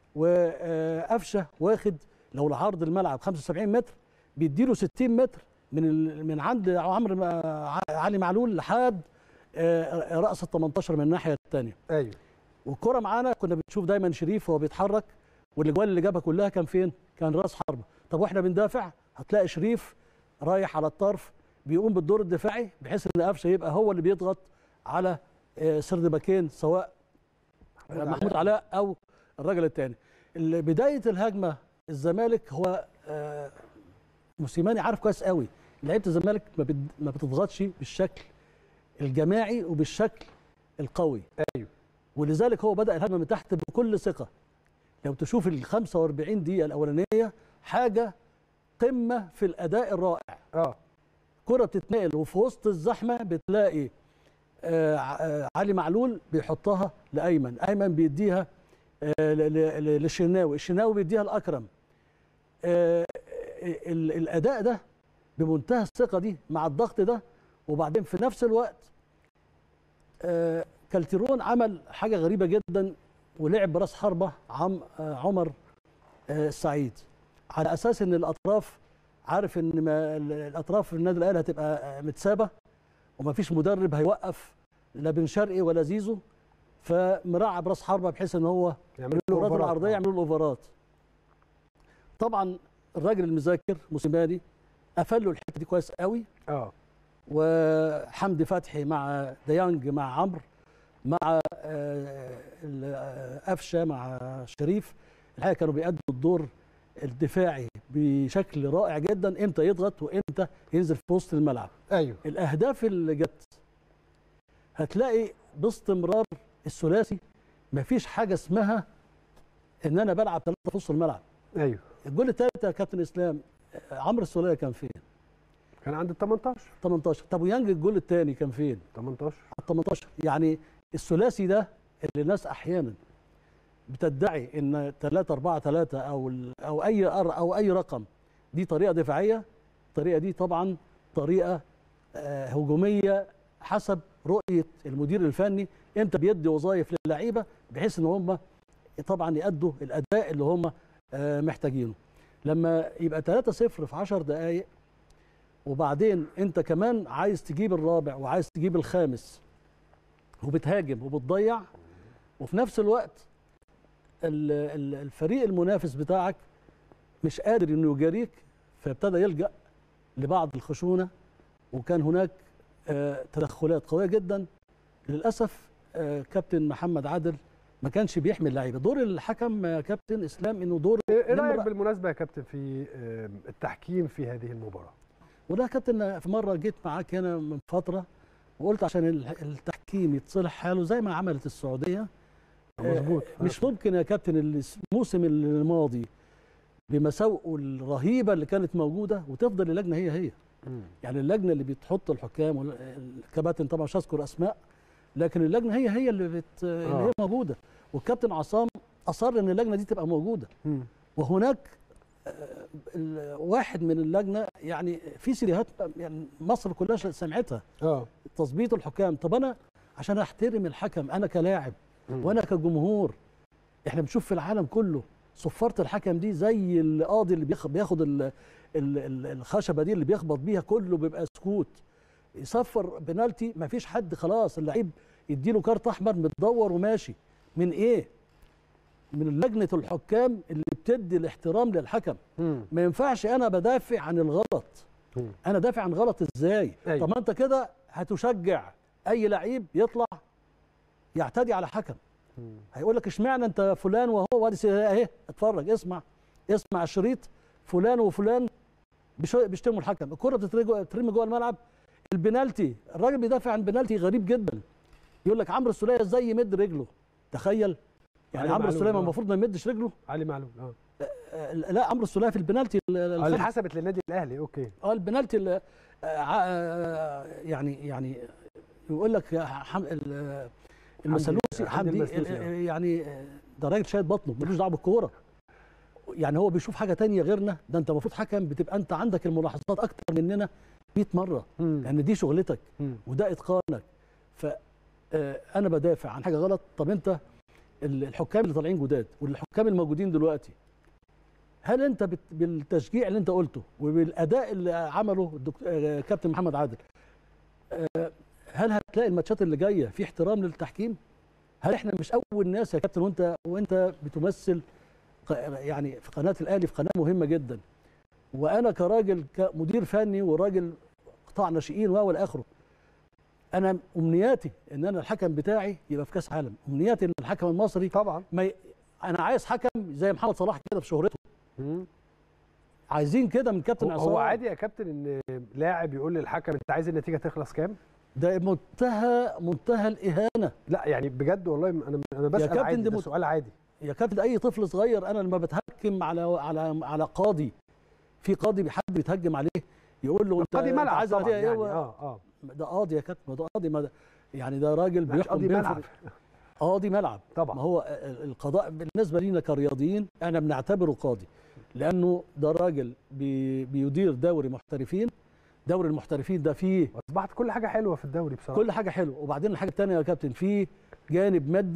وقفشه واخد لو العرض الملعب 75 متر بيديله 60 متر من ال- من عند عمرو ع- علي معلول لحد آه، راس ال 18 من الناحيه الثانيه ايوه والكره معانا كنا بنشوف دايما شريف وهو بيتحرك والاجوال اللي جابها كلها كان فين؟ كان راس حربه طب واحنا بندافع هتلاقي شريف رايح على الطرف بيقوم بالدور الدفاعي بحيث ان قفشه يبقى هو اللي بيضغط على آه، سرد باكين سواء محمود محمود علاء. علاء او الراجل الثاني بدايه الهجمه الزمالك هو آه، موسيماني عارف كويس قوي لعيبه الزمالك ما بت- ما بتضغطش بالشكل الجماعي وبالشكل القوي ايوه ولذلك هو بدا الهجمه من تحت بكل ثقه لو تشوف ال 45 دقيقه الاولانيه حاجه قمه في الاداء الرائع اه كره بتتنقل وفي وسط الزحمه بتلاقي آه ع- آه علي معلول بيحطها لايمن ايمن بيديها آه ل- ل- ل- للشناوي الشناوي بيديها لاكرم آه ال- الاداء ده بمنتهى الثقه دي مع الضغط ده وبعدين في نفس الوقت آه كالتيرون عمل حاجه غريبه جدا ولعب براس حربه عم آه عمر آه السعيد على اساس ان الاطراف عارف ان ما ال- الاطراف في النادي الاهلي هتبقى آه، متسابه ومفيش مدرب هيوقف لا بن شرقي ولا زيزو فمرعب راس حربه بحيث ان هو يعمل له الكرات أوفرات. العرضيه يعملوا له الاوفرات طبعا الراجل المذاكر موسيماني قفل له الحته دي كويس قوي اه وحمدي فتحي مع ديانج مع عمرو مع آه، ال- آه، قفشه مع شريف الحقيقه كانوا بيأدوا الدور الدفاعي بشكل رائع جدا امتى يضغط وامتى ينزل في وسط الملعب ايوه الاهداف اللي جت هتلاقي باستمرار الثلاثي مفيش حاجه اسمها ان انا بلعب ثلاثه في وسط الملعب ايوه الجول الثالث يا كابتن اسلام آه، عمرو السوليه كان فين؟ كان عند ال 18 18 طب ويانج الجول الثاني كان فين؟ 18 على 18 يعني الثلاثي ده اللي الناس احيانا بتدعي ان 3 4 3 او ال- او اي أر- او اي رقم دي طريقه دفاعيه الطريقه دي طبعا طريقه آه، هجوميه حسب رؤيه المدير الفني امتى بيدي وظائف للعيبه بحيث ان هم طبعا يأدوا الاداء اللي هم آه، محتاجينه لما يبقى 3 0 في 10 دقائق وبعدين انت كمان عايز تجيب الرابع وعايز تجيب الخامس وبتهاجم وبتضيع وفي نفس الوقت ال- ال- الفريق المنافس بتاعك مش قادر انه يجاريك فابتدى يلجا لبعض الخشونه وكان هناك آه، تدخلات قويه جدا للاسف آه، كابتن محمد عادل ما كانش بيحمل لعيبه دور الحكم يا كابتن اسلام انه دور ايه رايك نمرة- بالمناسبه يا كابتن في آه، التحكيم في هذه المباراه وده يا كابتن في مره جيت معاك هنا من فتره وقلت عشان ال- التحكيم يتصلح حاله زي ما عملت السعوديه مظبوط. آه، مش ممكن يا كابتن الموسم الماضي بمساوئه الرهيبه اللي كانت موجوده وتفضل اللجنه هي هي يعني اللجنه اللي بتحط الحكام والكباتن طبعا مش هذكر اسماء لكن اللجنه هي هي اللي بت... اللي هي موجوده والكابتن عصام اصر ان اللجنه دي تبقى موجوده وهناك آه، ال- واحد من اللجنه يعني في سيريهات يعني مصر كلها سمعتها اه تظبيط الحكام طب انا عشان احترم الحكم انا كلاعب وانا كجمهور احنا بنشوف في العالم كله صفاره الحكم دي زي القاضي اللي بياخد بياخد ال- ال- ال- الخشبه دي اللي بيخبط بيها كله بيبقى سكوت يصفر بنالتي مفيش حد خلاص اللعيب يديله كارت احمر متدور وماشي من ايه من لجنه الحكام اللي بتدي الاحترام للحكم ما ينفعش انا بدافع عن الغلط انا دافع عن غلط ازاي أيوة. طب ما انت كده هتشجع اي لعيب يطلع يعتدي على حكم هيقول لك اشمعنى انت فلان وهو وادي سي- اهي اتفرج اسمع اسمع الشريط فلان وفلان بيش- بيشتموا الحكم الكره بتترمي جوه- بتترمي جوه الملعب البنالتي الراجل بيدافع عن بنالتي غريب جدا يقول لك عمرو السوليه ازاي يمد رجله تخيل يعني علي عمرو معلول، السوليه آه. المفروض ما يمدش رجله علي معلول اه آه، لا عمرو السوليه في البنالتي ال- ال- اللي الخامس. حسبت للنادي الاهلي اوكي اه البنالتي اللي آه، ع- آه، يعني يعني يقول لك يا حم... ال- المسلوسي حمدي حمدي المسلوسي، ال- آه. يعني آه، ده راجل شايل بطنه ملوش دعوه بالكوره يعني هو بيشوف حاجه تانية غيرنا ده انت المفروض حكم بتبقى انت عندك الملاحظات اكتر مننا 100 مره لان دي شغلتك وده اتقانك ف آه، انا بدافع عن حاجه غلط طب انت ال- الحكام اللي طالعين جداد والحكام الموجودين دلوقتي هل انت بت- بالتشجيع اللي انت قلته وبالاداء اللي عمله الدكتور آه، كابتن محمد عادل آه، هل هتلاقي الماتشات اللي جايه في احترام للتحكيم؟ هل احنا مش اول ناس يا كابتن وانت وانت بتمثل ق- يعني في قناه الاهلي في قناه مهمه جدا وانا كراجل كمدير فني وراجل قطاع ناشئين و الى اخره انا امنياتي ان انا الحكم بتاعي يبقى في كاس عالم امنياتي ان الحكم المصري طبعا ما ي... انا عايز حكم زي محمد صلاح كده في شهرته عايزين كده من كابتن هو, عصام هو عادي يا كابتن ان لاعب يقول للحكم انت عايز النتيجه تخلص كام؟ ده منتهى منتهى الاهانه لا يعني بجد والله انا انا يا بسال كابتن عادي دي ده مت- سؤال عادي يا كابتن اي طفل صغير انا لما بتهكم على على على قاضي في قاضي حد بيتهجم عليه يقول له انت قاضي أنت ملعب عايز طبعا نتيجة إيه؟ يعني و- اه اه ده قاضي يا كابتن ما ده قاضي ما ده يعني ده راجل مش بيحكم قاضي بينفذ- ملعب. قاضي ملعب طبعا ما هو القضاء بالنسبه لينا كرياضيين انا بنعتبره قاضي لانه ده راجل بي بيدير دوري محترفين دوري المحترفين ده فيه اصبحت كل حاجه حلوه في الدوري بصراحه كل حاجه حلوه وبعدين الحاجه الثانيه يا كابتن في جانب مادي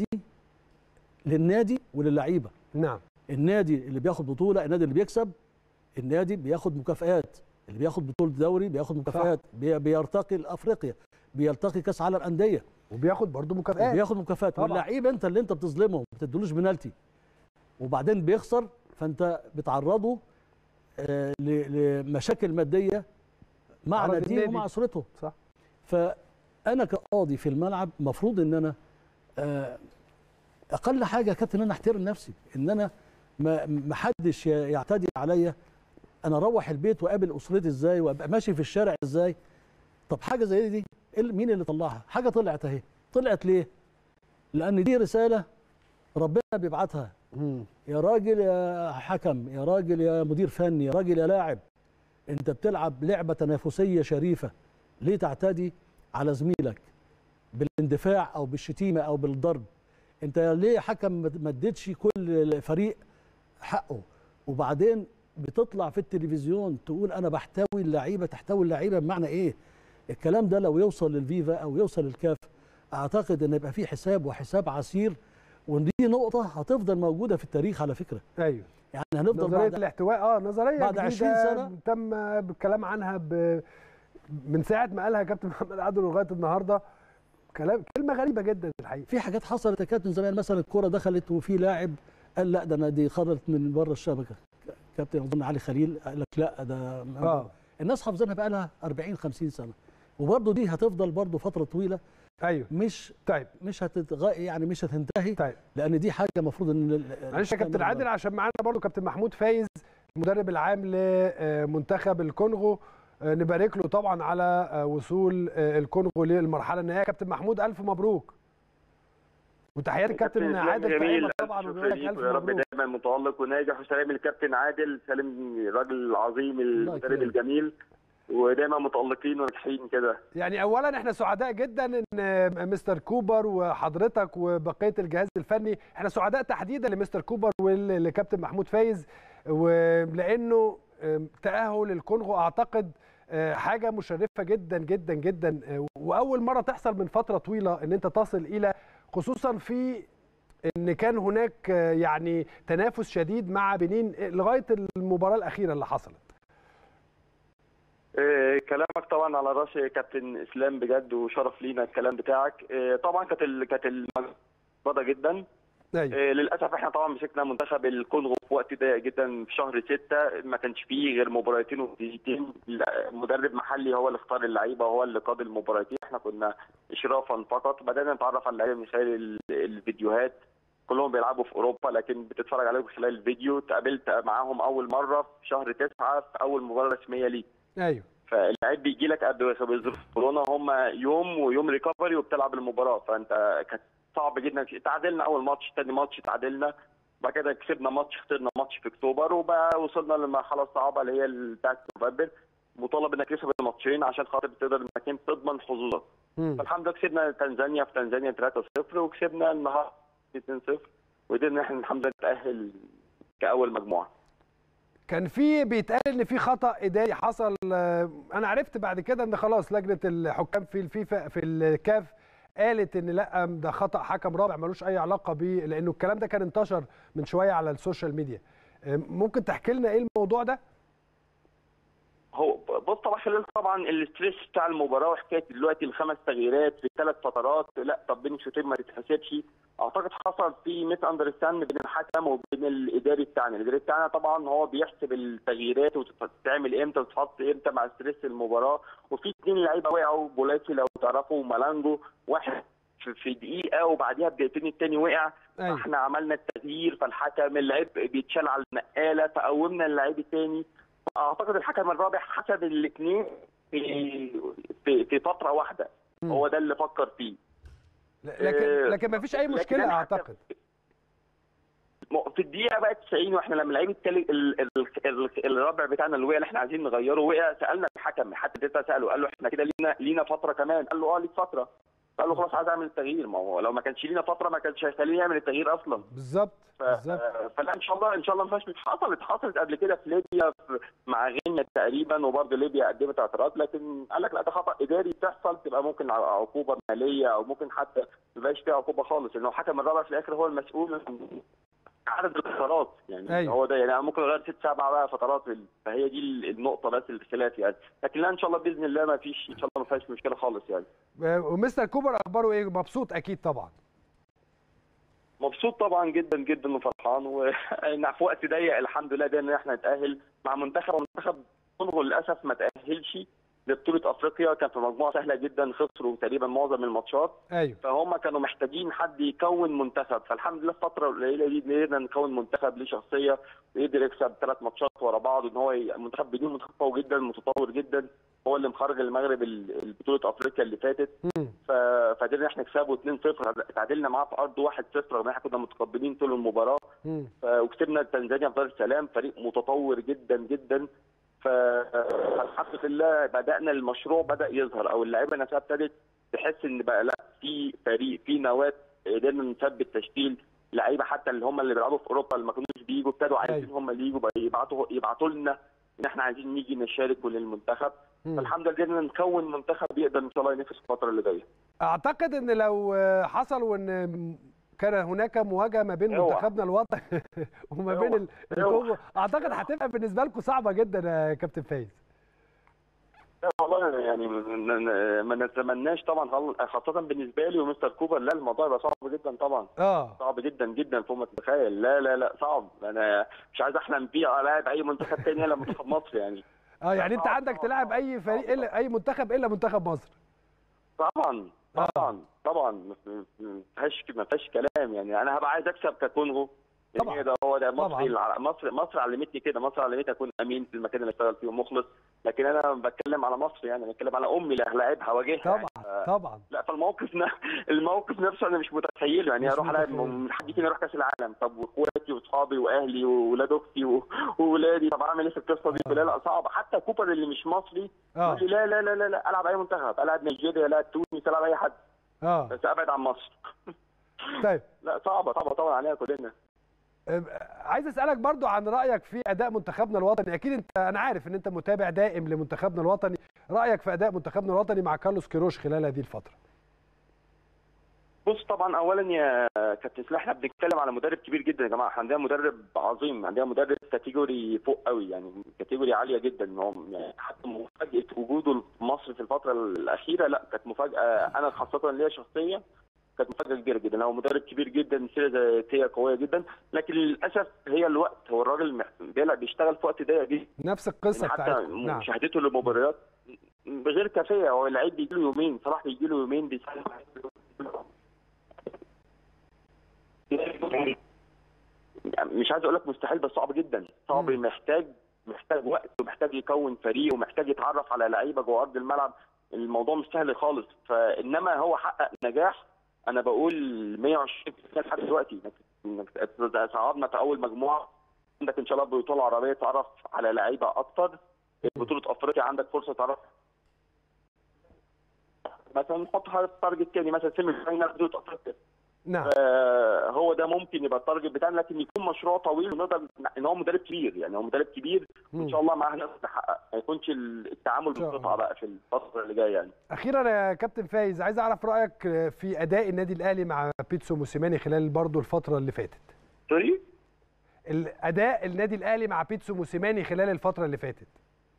للنادي وللعيبه نعم النادي اللي بياخد بطوله النادي اللي بيكسب النادي بياخد مكافآت اللي بياخد بطوله دوري بياخد مكافآت بي- بيرتقي لافريقيا بيلتقي كاس عالم انديه وبياخد برضه مكافآت بياخد مكافآت طبعا. واللعيب انت اللي انت بتظلمه ما تديلوش بنالتي وبعدين بيخسر فانت بتعرضه آه، ل- لمشاكل ماديه مع عرض ناديه النادي. ومع اسرته صح فانا كقاضي في الملعب المفروض ان انا آه، اقل حاجه يا كابتن ان انا احترم نفسي ان انا ما ما حدش ي- يعتدي عليا انا اروح البيت واقابل اسرتي ازاي وابقى ماشي في الشارع ازاي طب حاجه زي دي إيه اللي- مين اللي طلعها حاجه طلعت اهي طلعت ليه لان دي رساله ربنا بيبعتها يا راجل يا حكم يا راجل يا مدير فني يا راجل يا لاعب انت بتلعب لعبه تنافسيه شريفه ليه تعتدي على زميلك بالاندفاع او بالشتيمه او بالضرب انت ليه يا حكم ما ما اديتش كل فريق حقه وبعدين بتطلع في التلفزيون تقول انا بحتوي اللعيبه تحتوي اللعيبه بمعنى ايه الكلام ده لو يوصل للفيفا او يوصل للكاف اعتقد ان يبقى في حساب وحساب عسير ودي نقطه هتفضل موجوده في التاريخ على فكره ايوه يعني هنفضل نظريه بعد الاحتواء اه نظريه بعد جديدة 20 سنة. تم بالكلام عنها ب... من ساعه ما قالها كابتن محمد عادل لغايه النهارده كلام كلمه غريبه جدا الحقيقه في حاجات حصلت يا كابتن زمان مثلا الكره دخلت وفي لاعب قال لا ده انا دي خرجت من بره الشبكه كابتن اظن علي خليل قال لك لا ده آه. الناس حافظينها بقى لها 40 50 سنه وبرضه دي هتفضل برضه فتره طويله ايوه مش طيب مش هتتغ... يعني مش هتنتهي طيب لان دي حاجه المفروض ان ال- معلش يا كابتن تستمر. عادل عشان معانا برضو كابتن محمود فايز المدرب العام لمنتخب الكونغو آه، نبارك له طبعا على آه، وصول آه، الكونغو للمرحله النهائيه كابتن محمود الف مبروك وتحيات الكابتن إسلام عادل جميل تقريبا ألف طبعا شكر وبيقول لك ليك الف ويا رب مبروك دايما متالق وناجح وسلام الكابتن عادل سالم الراجل العظيم المدرب يكرمك. الجميل ودايما متالقين وناجحين كده يعني اولا احنا سعداء جدا ان آه، مستر كوبر وحضرتك وبقيه الجهاز الفني احنا سعداء تحديدا لمستر كوبر ولكابتن محمود فايز ولانه آه، تاهل الكونغو اعتقد آه، حاجه مشرفه جدا جدا جدا آه، واول مره تحصل من فتره طويله ان انت تصل الى خصوصا في ان كان هناك آه، يعني تنافس شديد مع بنين لغايه المباراه الاخيره اللي حصلت آه، كلامك طبعا على راسي يا كابتن اسلام بجد وشرف لينا الكلام بتاعك آه، طبعا كانت ال- كانت المجهودة جدا أيوة. آه، للاسف احنا طبعا مسكنا منتخب الكونغو في وقت ضيق جدا في شهر ستة ما كانش فيه غير مباراتين ونتيجتين لا، مدرب محلي هو اللي اختار اللعيبه هو اللي قاد المباراتين احنا كنا اشرافا فقط بدانا نتعرف على اللعيبه من خلال ال- الفيديوهات كلهم بيلعبوا في اوروبا لكن بتتفرج عليهم من خلال الفيديو اتقابلت معاهم اول مره في شهر تسعة في اول مباراه رسميه ليه ايوه فاللعيب بيجي لك قد بظروف كورونا هم يوم ويوم ريكفري وبتلعب المباراه فانت كانت صعب جدا تعادلنا اول ماتش تاني ماتش تعادلنا بعد كده كسبنا ماتش خسرنا ماتش في اكتوبر وبقى وصلنا للمرحله الصعبه اللي هي بتاعت نوفمبر مطالب انك تكسب الماتشين عشان خاطر تقدر انك انت تضمن حظوظك فالحمد لله كسبنا تنزانيا في تنزانيا 3-0 وكسبنا النهارده 2-0 وقدرنا ان احنا الحمد لله نتاهل كاول مجموعه كان في بيتقال ان في خطا اداري حصل آه، انا عرفت بعد كده ان خلاص لجنه الحكام في الفيفا في الكاف قالت ان لا ده خطا حكم رابع ملوش اي علاقه بيه لانه الكلام ده كان انتشر من شويه على السوشيال ميديا آه، ممكن تحكي لنا ايه الموضوع ده هو بص طبعا خلال طبعا الاستريس بتاع المباراه وحكايه دلوقتي الخمس تغييرات في ثلاث فترات لا طب بين الشوطين ما تتحسبش اعتقد حصل في ميس اندرستاند بين الحكم وبين الاداري بتاعنا، الاداري بتاعنا طبعا هو بيحسب التغييرات وتتعمل امتى وتتحط امتى مع ستريس المباراه وفي اثنين لعيبه وقعوا بولاسي لو تعرفوا ومالانجو واحد في- في دقيقه وبعديها بدقيقتين الثاني وقع أيوة. احنا عملنا التغيير فالحكم اللعيب بيتشال على النقاله فقومنا اللعيب الثاني اعتقد الحكم الرابع حسب الاثنين في في في فتره واحده هو ده اللي فكر فيه لكن آه، لكن ما فيش اي لكن مشكله أنا اعتقد م- في الدقيقه بقى 90 واحنا لما اللعيب التالي ال- ال- ال- الرابع بتاعنا اللي وقع اللي احنا عايزين نغيره وقع سالنا الحكم حتى ده ساله قال له احنا كده لينا لينا فتره كمان قال له اه ليك فتره قال له خلاص عايز اعمل التغيير ما هو لو ما كانش لينا فتره ما كانش هيخليني يعمل التغيير اصلا بالظبط ف... فلا ان شاء الله ان شاء الله ما فيهاش حصلت حصلت قبل كده في ليبيا في... مع غينيا تقريبا وبرضه ليبيا قدمت اعتراض لكن قال لك لا ده خطا اداري بتحصل تبقى ممكن ع- عقوبه ماليه او ممكن حتى ما يبقاش فيها عقوبه خالص لانه الحكم الرابع في الاخر هو المسؤول عن عدد الفترات يعني أيوة. هو ده يعني أنا ممكن اغير ست سبع بقى فترات في ال- فهي دي ال- النقطه بس الخلاف يعني لكن لا ان شاء الله باذن الله ما فيش ان شاء الله ما فيهاش مشكله خالص يعني آه، ومستر كوبر اخباره ايه مبسوط اكيد طبعا مبسوط طبعا جدا جدا وفرحان وإن في وقت ضيق الحمد لله قدرنا ان احنا نتاهل مع منتخب منتخب كونغو للاسف ما تاهلش لبطوله افريقيا كان في مجموعه سهله جدا خسروا تقريبا معظم الماتشات ايوه فهم كانوا محتاجين حد يكون منتخب فالحمد لله الفتره القليله دي قدرنا نكون منتخب ليه شخصيه ويقدر يكسب ثلاث ماتشات ورا بعض ان هو ي- منتخب بدون منتخب قوي جدا متطور جدا هو اللي مخرج المغرب ال- البطوله افريقيا اللي فاتت ف- فقدرنا احنا نكسبه 2-0 تعادلنا معاه في ارضه 1-0 رغم ان احنا كنا متقدمين طول المباراه ف- وكسبنا تنزانيا في دار السلام فريق متطور جدا جدا ف- فالحمد لله بدانا المشروع بدا يظهر او اللعيبه نفسها ابتدت تحس ان بقى لا في فريق في نواه قدرنا نثبت تشكيل لعيبه حتى اللي هم اللي بيلعبوا في اوروبا اللي ما كانوش بيجوا ابتدوا عايزين هم اللي يجوا بقى يبعتوا يبعتوا لنا ان احنا عايزين نيجي نشارك للمنتخب فالحمد لله قدرنا نكون منتخب يقدر ان شاء الله ينافس الفتره اللي جايه اعتقد ان لو آه، حصل وان كان هناك مواجهه ما بين اوعى. منتخبنا الوطني وما بين ال- الكونغو اعتقد هتبقى بالنسبه لكم صعبه جدا يا كابتن فايز لا والله يعني م- م- ما نتمناش طبعا خل- خاصه بالنسبه لي ومستر كوبر لا الموضوع يبقى صعب جدا طبعا اه صعب جدا جدا فوق ما تتخيل لا لا لا صعب انا مش عايز احلم بيه الاعب اي منتخب تاني الا منتخب مصر يعني اه يعني انت عندك تلعب اي فريق الا اي منتخب الا منتخب مصر طبعا طبعا طبعا ما فيهاش ما فيهاش كلام يعني انا هبقى عايز اكسب ككونغو طبعا ده هو ده مصر الع- مصر مصر علمتني كده مصر علمتني اكون امين في المكان اللي اشتغل فيه ومخلص لكن انا بتكلم على مصر يعني بتكلم على امي اللي هلاعبها واجهها طبعا يعني. ف- طبعا لا فالموقف ن... الموقف نفسه انا مش متخيله يعني مش اروح العب متخيل. من حد فينا يروح كاس العالم طب واخواتي واصحابي واهلي واولاد اختي و- واولادي طب اعمل ايه في القصه دي لا لا صعب حتى كوبر اللي مش مصري آه. يقول لي لا لا لا لا, لا العب اي منتخب العب نيجيريا العب تونس العب اي حد اه بس ابعد عن مصر طيب لا صعبه صعبه طبعا علينا كلنا أم، عايز اسالك برضو عن رايك في اداء منتخبنا الوطني اكيد انت انا عارف ان انت متابع دائم لمنتخبنا الوطني رايك في اداء منتخبنا الوطني مع كارلوس كيروش خلال هذه الفتره بص طبعا اولا يا كابتن سلاح احنا بنتكلم على مدرب كبير جدا يا جماعه احنا عندنا مدرب عظيم عندنا مدرب كاتيجوري فوق قوي يعني كاتيجوري عاليه جدا هو يعني حتى مفاجاه وجوده في مصر في الفتره الاخيره لا كانت مفاجاه انا خاصه ليا شخصيا كانت مفاجاه كبيره جدا هو مدرب كبير جدا سيره ذاتيه قويه جدا لكن للاسف هي الوقت هو الراجل مح- بيلعب بيشتغل في وقت ضيق جدا نفس القصه يعني حتى بتاعتكم نعم مشاهدته للمباريات غير كافيه هو اللعيب بيجي له يومين صلاح بيجي له يومين بيسلم مش عايز اقول لك مستحيل بس صعب جدا صعب محتاج محتاج وقت ومحتاج يكون فريق ومحتاج يتعرف على لعيبه جوه ارض الملعب الموضوع مش سهل خالص فانما هو حقق نجاح انا بقول 120% لحد دلوقتي صعدنا في اول مجموعه عندك ان شاء الله بطوله عربيه تعرف على لعيبه اكتر بطوله افريقيا عندك فرصه تعرف مثلا نحط حاجه تارجت تاني مثلا سيمي فاينال بطوله افريقيا نعم آه، هو ده ممكن يبقى التارجت بتاعنا لكن يكون مشروع طويل ونقدر ان هو مدرب كبير يعني هو مدرب كبير وان شاء الله معاه نقدر نحقق ما يكونش التعامل بالقطعه بقى في الفتره اللي جايه يعني اخيرا يا كابتن فايز عايز اعرف رايك في اداء النادي الاهلي مع بيتسو موسيماني خلال برضو الفتره اللي فاتت سوري الاداء النادي الاهلي مع بيتسو موسيماني خلال الفتره اللي فاتت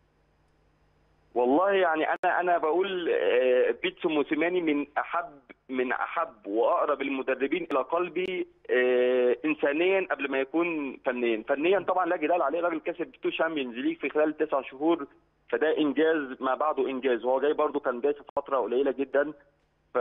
والله يعني انا انا بقول آه، بيتسو موسيماني من احب من احب واقرب المدربين الى قلبي آه، انسانيا قبل ما يكون فنيا فنيا طبعا لا جدال عليه راجل كسب تو شامبيونز ليج في خلال تسع شهور فده انجاز ما بعده انجاز وهو جاي برده كان جاي في فتره قليله جدا ف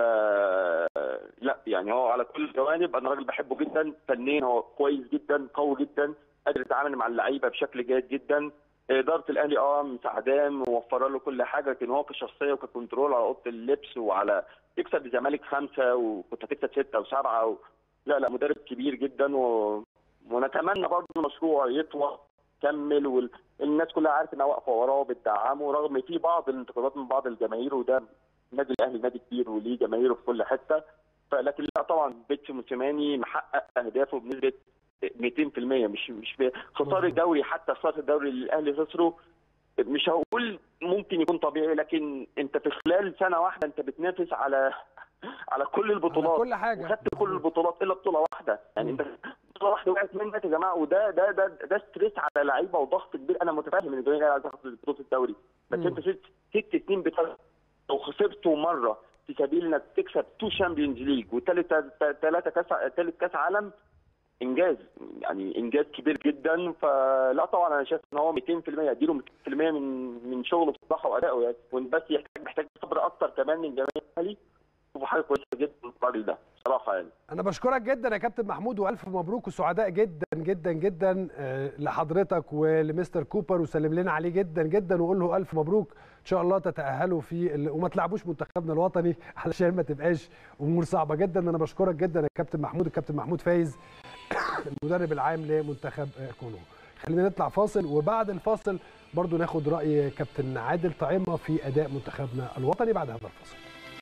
لا يعني هو على كل الجوانب انا راجل بحبه جدا فنيا هو كويس جدا قوي جدا قادر يتعامل مع اللعيبه بشكل جيد جدا اداره الاهلي اه مساعداه موفره له كل حاجه لكن هو كشخصيه وككنترول على اوضه اللبس وعلى تكسب الزمالك خمسه وكنت هتكسب سته وسبعه و... لا لا مدرب كبير جدا و... ونتمنى برضه المشروع يطول كمل والناس كلها عارفه انها واقفه وراه وبتدعمه رغم في بعض الانتقادات من بعض الجماهير وده النادي الاهلي نادي كبير وليه جماهيره في كل حته فلكن لا طبعا بيتسو موسيماني محقق اهدافه بنسبه 200% مش مش في خساره الدوري حتى خساره الدوري اللي الاهلي خسره مش هقول ممكن يكون طبيعي لكن انت في خلال سنه واحده انت بتنافس على على كل البطولات على كل حاجة. وخدت كل البطولات الا بطوله واحده يعني انت بطوله واحده وقعت منك يا جماعه وده ده ده ده ستريس على لعيبه وضغط كبير انا متفاهم ان الجماهير عايزه تاخد بطوله الدوري بس مم. انت ست ست سنين بتلعب لو خسرته مره في سبيل انك تكسب تو شامبيونز ليج وثالث ثلاثه كاس ثالث كاس عالم انجاز يعني انجاز كبير جدا فلا طبعا انا شايف ان هو 200% اديله 200% من من شغله بصراحه وادائه يعني بس يحتاج محتاج صبر اكتر كمان من جماهير الاهلي شوفوا حاجه كويسه جدا في الراجل ده بصراحه يعني انا بشكرك جدا يا كابتن محمود والف مبروك وسعداء جدا جدا جدا آه، لحضرتك ولمستر كوبر وسلم لنا عليه جدا جدا وقول له الف مبروك ان شاء الله تتاهلوا في ال... وما تلعبوش منتخبنا الوطني علشان ما تبقاش امور صعبه جدا انا بشكرك جدا يا كابتن محمود الكابتن محمود فايز المدرب العام لمنتخب آه، كونغو خلينا نطلع فاصل وبعد الفاصل برضو ناخد راي كابتن عادل طعيمه في اداء منتخبنا الوطني بعد هذا الفاصل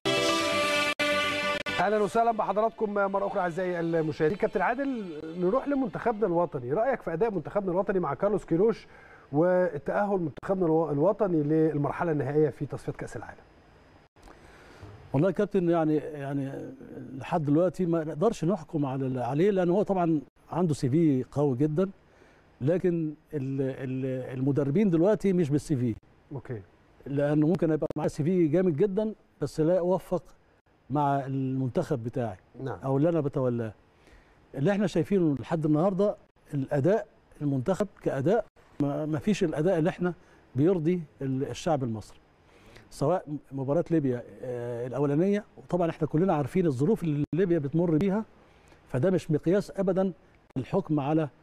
اهلا وسهلا بحضراتكم مره اخرى اعزائي المشاهدين كابتن عادل نروح لمنتخبنا الوطني رايك في اداء منتخبنا الوطني مع كارلوس كيروش والتاهل منتخبنا الو- الوطني للمرحله النهائيه في تصفيه كاس العالم والله يا كابتن يعني يعني لحد دلوقتي ما نقدرش نحكم على عليه لان هو طبعا عنده سي في قوي جدا لكن ال- ال- المدربين دلوقتي مش بالسي في اوكي لانه ممكن يبقى معاه سي في جامد جدا بس لا يوفق مع المنتخب بتاعي نعم. او اللي انا بتولاه اللي احنا شايفينه لحد النهارده الاداء المنتخب كاداء ما ما فيش الاداء اللي احنا بيرضي ال- الشعب المصري سواء مباراه ليبيا آه، الاولانيه وطبعا احنا كلنا عارفين الظروف اللي ليبيا بتمر بيها فده مش مقياس ابدا الحكم على آه،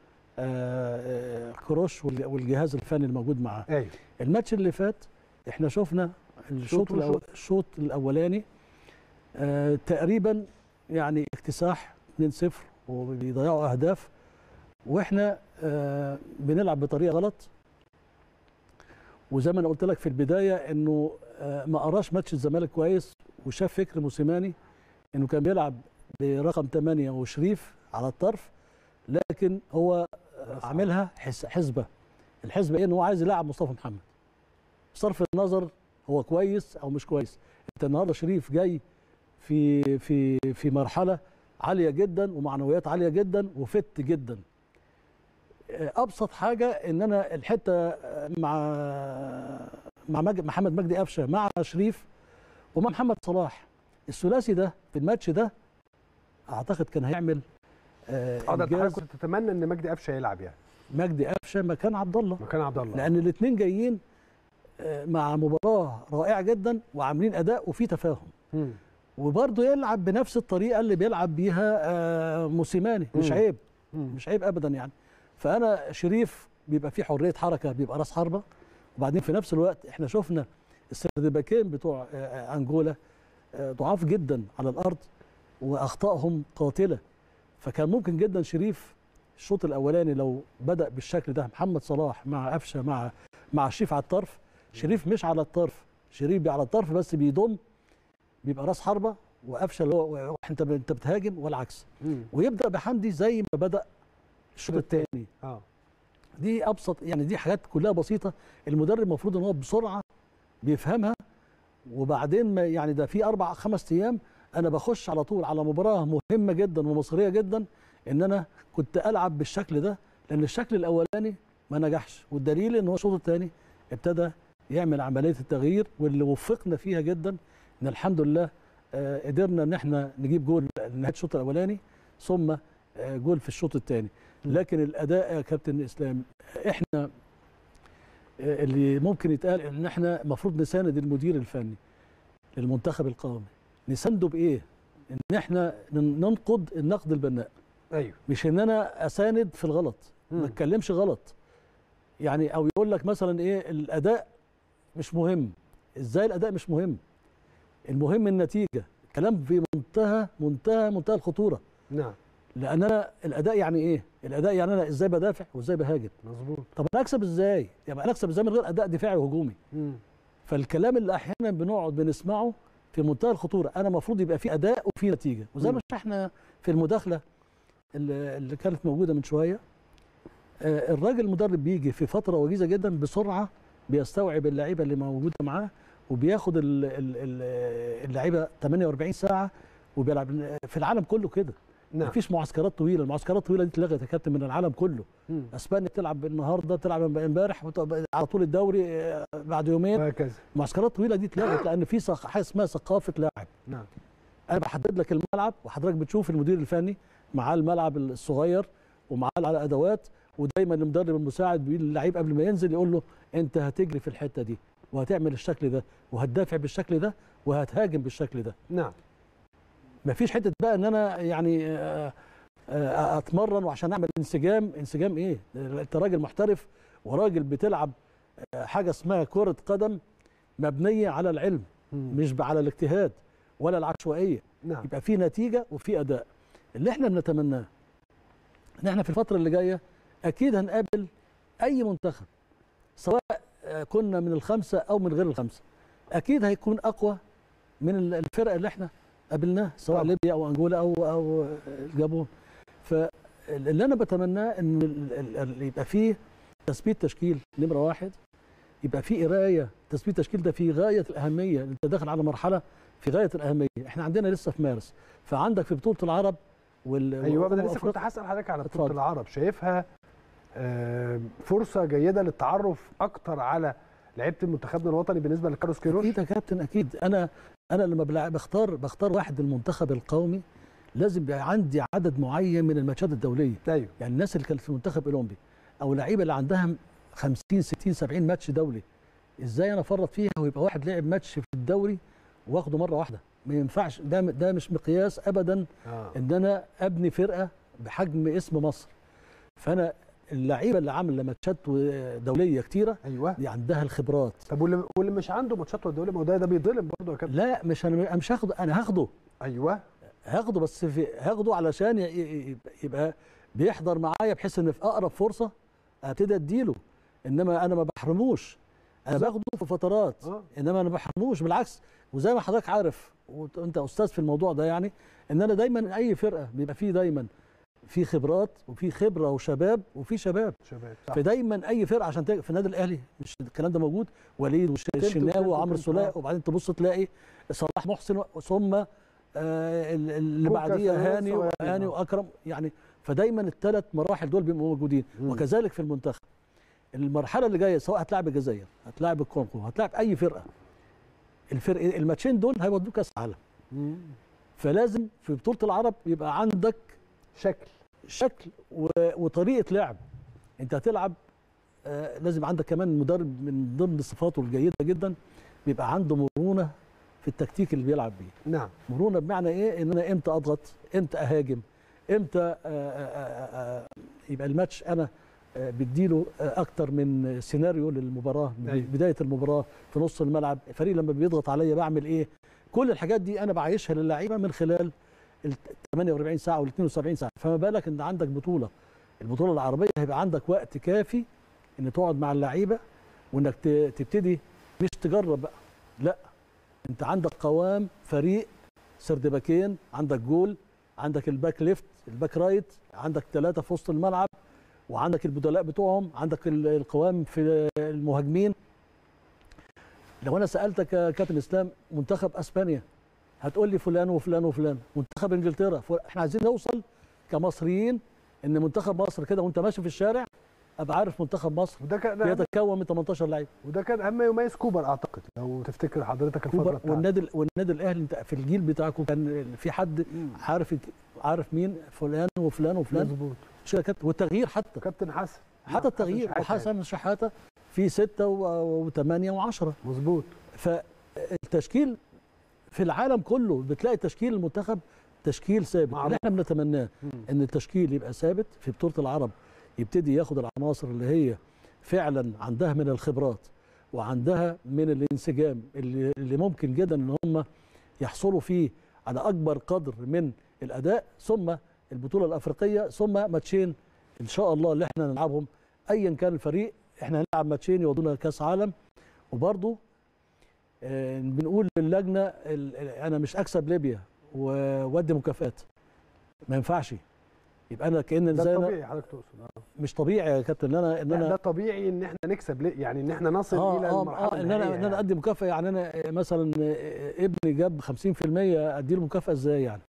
آه، كروش والج- والجهاز الفني الموجود معاه ايوه الماتش اللي فات احنا شفنا الشوط شوط الأو... وشوط. الشوط الاولاني آه تقريبا يعني اكتساح 2-0 وبيضيعوا اهداف واحنا آه بنلعب بطريقه غلط وزي ما انا قلت لك في البدايه انه آه ما قراش ماتش الزمالك كويس وشاف فكر موسيماني انه كان بيلعب برقم 8 وشريف على الطرف لكن هو آه، عاملها حس- حسبه الحسبه ايه ان هو عايز يلعب مصطفى محمد بصرف النظر هو كويس او مش كويس انت النهارده شريف جاي في في في مرحله عاليه جدا ومعنويات عاليه جدا وفت جدا ابسط حاجه ان انا الحته مع مع مج- محمد مجدي قفشه مع شريف ومع محمد صلاح الثلاثي ده في الماتش ده اعتقد كان هيعمل آه اه ده انت إنجاز. حضرتك كنت تتمنى ان مجدي قفشه يلعب يعني مجدي قفشه مكان عبد الله مكان عبد الله لان الاثنين جايين آه، مع مباراه رائعه جدا وعاملين اداء وفي تفاهم مم. وبرضه يلعب بنفس الطريقه اللي بيلعب بيها آه، موسيماني مش مم. عيب مم. مش عيب ابدا يعني فانا شريف بيبقى فيه حريه حركه بيبقى راس حربه وبعدين في نفس الوقت احنا شفنا السردباكين بتوع آه، آه، انجولا آه، ضعاف جدا على الارض واخطائهم قاتله فكان ممكن جدا شريف الشوط الاولاني لو بدا بالشكل ده محمد صلاح مع قفشه مع مع شريف على الطرف شريف مش على الطرف شريف بي- على الطرف بس بيضم بيبقى راس حربه وقفشه اللي هو انت انت بتهاجم والعكس ويبدا بحمدي زي ما بدا الشوط الثاني اه دي ابسط يعني دي حاجات كلها بسيطه المدرب المفروض ان هو بسرعه بيفهمها وبعدين ما يعني ده في اربع خمس ايام انا بخش على طول على مباراه مهمه جدا ومصريه جدا ان انا كنت العب بالشكل ده لان الشكل الاولاني ما نجحش والدليل ان هو الشوط الثاني ابتدى يعمل عمليه التغيير واللي وفقنا فيها جدا ان الحمد لله آه، قدرنا ان احنا نجيب جول نهايه الشوط الاولاني ثم آه، جول في الشوط الثاني لكن الاداء يا كابتن اسلام احنا آه، اللي ممكن يتقال ان احنا المفروض نساند المدير الفني للمنتخب القومي نسانده بايه ان احنا نن- ننقد النقد البناء ايوه مش ان انا اساند في الغلط ما اتكلمش غلط يعني او يقول لك مثلا ايه الاداء مش مهم ازاي الاداء مش مهم المهم النتيجه كلام في منتهى منتهى منتهى الخطوره نعم لان انا الاداء يعني ايه الاداء يعني انا ازاي بدافع وازاي بهاجم مظبوط طب انا اكسب ازاي يعني انا اكسب ازاي من غير اداء دفاعي وهجومي فالكلام اللي احيانا بنقعد بنسمعه في منتهى الخطوره انا المفروض يبقى في اداء وفي نتيجه وزي ما احنا في المداخله اللي اللي كانت موجوده من شويه آه، الراجل المدرب بيجي في فتره وجيزه جدا بسرعه بيستوعب اللعيبه اللي موجوده معاه وبياخد ال- ال- ال- اللعيبه 48 ساعه وبيلعب في العالم كله كده نعم. مفيش معسكرات طويله المعسكرات الطويله دي اتلغت يا كابتن من العالم كله مم. اسبانيا بتلعب النهارده بتلعب امبارح وت- على طول الدوري آه، بعد يومين وهكذا المعسكرات الطويله دي اتلغت لان في صخ- حاجه اسمها ثقافه لاعب نعم انا بحدد لك الملعب وحضرتك بتشوف المدير الفني معاه الملعب الصغير ومعاه على ادوات ودايما المدرب المساعد بيقول للعيب قبل ما ينزل يقول له انت هتجري في الحته دي وهتعمل الشكل ده وهتدافع بالشكل ده وهتهاجم بالشكل ده نعم مفيش حته بقى ان انا يعني آه، آه، اتمرن وعشان اعمل انسجام انسجام ايه انت راجل محترف وراجل بتلعب آه، حاجه اسمها كره قدم مبنيه على العلم مش على الاجتهاد ولا العشوائيه نعم يبقى في نتيجه وفي اداء اللي احنا بنتمناه ان احنا في الفتره اللي جايه اكيد هنقابل اي منتخب سواء آه، كنا من الخمسه او من غير الخمسه اكيد هيكون اقوى من ال- الفرق اللي احنا قابلناها سواء ليبيا او انجولا او او الجابون فاللي انا بتمناه ان ال- ال- ال- يبقى فيه تثبيت تشكيل نمره واحد يبقى فيه قرايه تثبيت تشكيل ده في غايه الاهميه انت داخل على مرحله في غايه الاهميه احنا عندنا لسه في مارس فعندك في بطوله العرب وال ايوه انا لسه وأفريقيا- كنت هسال حضرتك على بطوله اتفضل. العرب شايفها آه، فرصه جيده للتعرف اكتر على لعيبه منتخبنا الوطني بالنسبه لكارلوس كيروش اكيد يا كابتن اكيد انا انا لما بلع- بختار بختار واحد المنتخب القومي لازم يبقى عندي عدد معين من الماتشات الدوليه ايوه يعني الناس اللي كانت في المنتخب الاولمبي او لعيبه اللي عندها 50 60 70 ماتش دولي ازاي انا افرط فيها ويبقى واحد لعب ماتش في الدوري واخده مره واحده ما ينفعش ده ده مش مقياس ابدا آه. ان انا ابني فرقه بحجم اسم مصر فانا اللعيبه اللي عامله ماتشات دوليه كتيره ايوه دي عندها الخبرات طب واللي واللي مش عنده ماتشات دوليه ما هو ده ده بيتظلم برضه يا كابتن لا مش انا أنا مش هاخده انا هاخده ايوه هاخده بس في هاخده علشان ي- ي- يبقى بيحضر معايا بحيث ان في اقرب فرصه ابتدي اديله انما انا ما بحرموش انا بالظبط. باخده في فترات آه. انما انا ما بحرموش بالعكس وزي ما حضرتك عارف وانت استاذ في الموضوع ده يعني ان انا دايما اي فرقه بيبقى فيه دايما في خبرات وفي خبره وشباب وفي شباب شباب صح. فدايما اي فرقه عشان تج- في النادي الاهلي مش الكلام ده موجود وليد والشناوي وتلت وعمرو وتلت، سوليه آه. وبعدين تبص تلاقي صلاح محسن ثم آه ال- اللي كوكا بعديها سهيل هاني صغيرين، وهاني آه. واكرم يعني فدايما الثلاث مراحل دول بيبقوا موجودين وكذلك في المنتخب المرحله اللي جايه سواء هتلاعب الجزائر هتلاعب الكونغو هتلاعب اي فرقه الفرق الماتشين دول هيودوك كاس عالم فلازم في بطوله العرب يبقى عندك شكل شكل و- وطريقه لعب انت هتلعب آه لازم عندك كمان مدرب من ضمن صفاته الجيده جدا بيبقى عنده مرونه في التكتيك اللي بيلعب بيه نعم مرونه بمعنى ايه ان انا امتى اضغط امتى اهاجم امتى آه، آه، آه، آه، يبقى الماتش انا آه، بديله آه، اكتر من سيناريو للمباراه أيوة. بدايه المباراه في نص الملعب الفريق لما بيضغط عليا بعمل ايه كل الحاجات دي انا بعيشها للعيبه من خلال ال 48 ساعه وال 72 ساعه فما بالك ان عندك بطوله البطوله العربيه هيبقى عندك وقت كافي ان تقعد مع اللعيبه وانك ت- تبتدي مش تجرب بقى لا انت عندك قوام فريق سردباكين عندك جول عندك الباك ليفت الباك رايت عندك ثلاثه في وسط الملعب وعندك البدلاء بتوعهم عندك ال- القوام في المهاجمين لو انا سالتك يا كابتن اسلام منتخب اسبانيا هتقول لي فلان وفلان وفلان منتخب انجلترا فل- احنا عايزين نوصل كمصريين ان منتخب مصر كده وانت ماشي في الشارع ابقى عارف منتخب مصر وده كان بيتكون من 18 لعيب وده كان اهم يميز كوبر اعتقد لو تفتكر حضرتك الفتره كوبر بتاعته والنادي والنادي الاهلي انت في الجيل بتاعكم كان في حد عارف عارف مين فلان وفلان وفلان مظبوط مش كده كابتن والتغيير حتى كابتن حسن حتى التغيير شحاتة وحسن شحاته في ستة وثمانية وعشرة مظبوط فالتشكيل في العالم كله بتلاقي تشكيل المنتخب تشكيل ثابت اللي احنا بنتمناه ان التشكيل يبقى ثابت في بطولة العرب يبتدي ياخد العناصر اللي هي فعلا عندها من الخبرات وعندها من الانسجام اللي, اللي ممكن جدا ان هم يحصلوا فيه على اكبر قدر من الاداء ثم البطوله الافريقيه ثم ماتشين ان شاء الله اللي احنا نلعبهم ايا كان الفريق احنا هنلعب ماتشين يودونا كاس عالم وبرضه آه، بنقول للجنه ال- ال- انا مش اكسب ليبيا وودي مكافآت ما ينفعش يبقى انا كان ده زي أنا- طبيعي حضرتك تقصد آه. مش طبيعي يا كابتن ان انا ان لا، انا ده طبيعي ان احنا نكسب ليه يعني ان احنا نصل اه الى اه, المرحله آه ان انا النهائية ان انا ادي مكافاه يعني انا مثلا ابني جاب 50% ادي له مكافاه ازاي يعني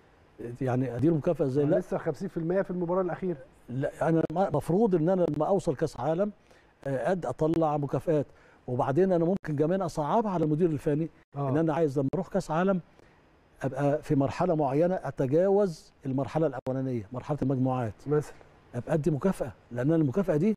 يعني ادي له مكافاه ازاي لا لسه 50% في المباراه الاخيره لا انا المفروض ان انا لما اوصل كاس عالم آه، قد اطلع مكافآت وبعدين انا ممكن كمان اصعبها على المدير الفني آه. ان انا عايز لما اروح كاس عالم ابقى في مرحله معينه اتجاوز المرحله الاولانيه مرحله المجموعات مثلا ابقى ادي مكافاه لان المكافاه دي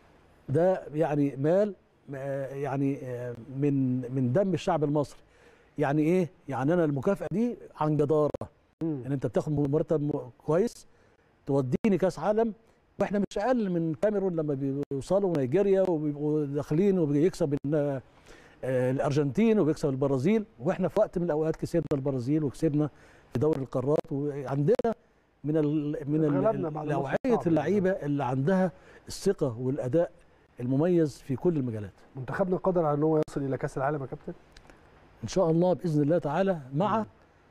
ده يعني مال آه، يعني آه، من من دم الشعب المصري يعني ايه يعني انا المكافاه دي عن جداره ان انت بتاخد مرتب م- كويس توديني كاس عالم واحنا مش اقل من كاميرون لما بيوصلوا نيجيريا وبيبقوا داخلين وبيكسب ال- آه، الارجنتين وبيكسب البرازيل واحنا في وقت من الاوقات كسبنا البرازيل وكسبنا في دوري القارات وعندنا من ال من اتغلبنا ال- بعد ماتش نوعيه صعب. اللعيبه اللي عندها الثقه والاداء المميز في كل المجالات منتخبنا قادر على ان هو يصل الى كاس العالم يا كابتن ان شاء الله باذن الله تعالى مع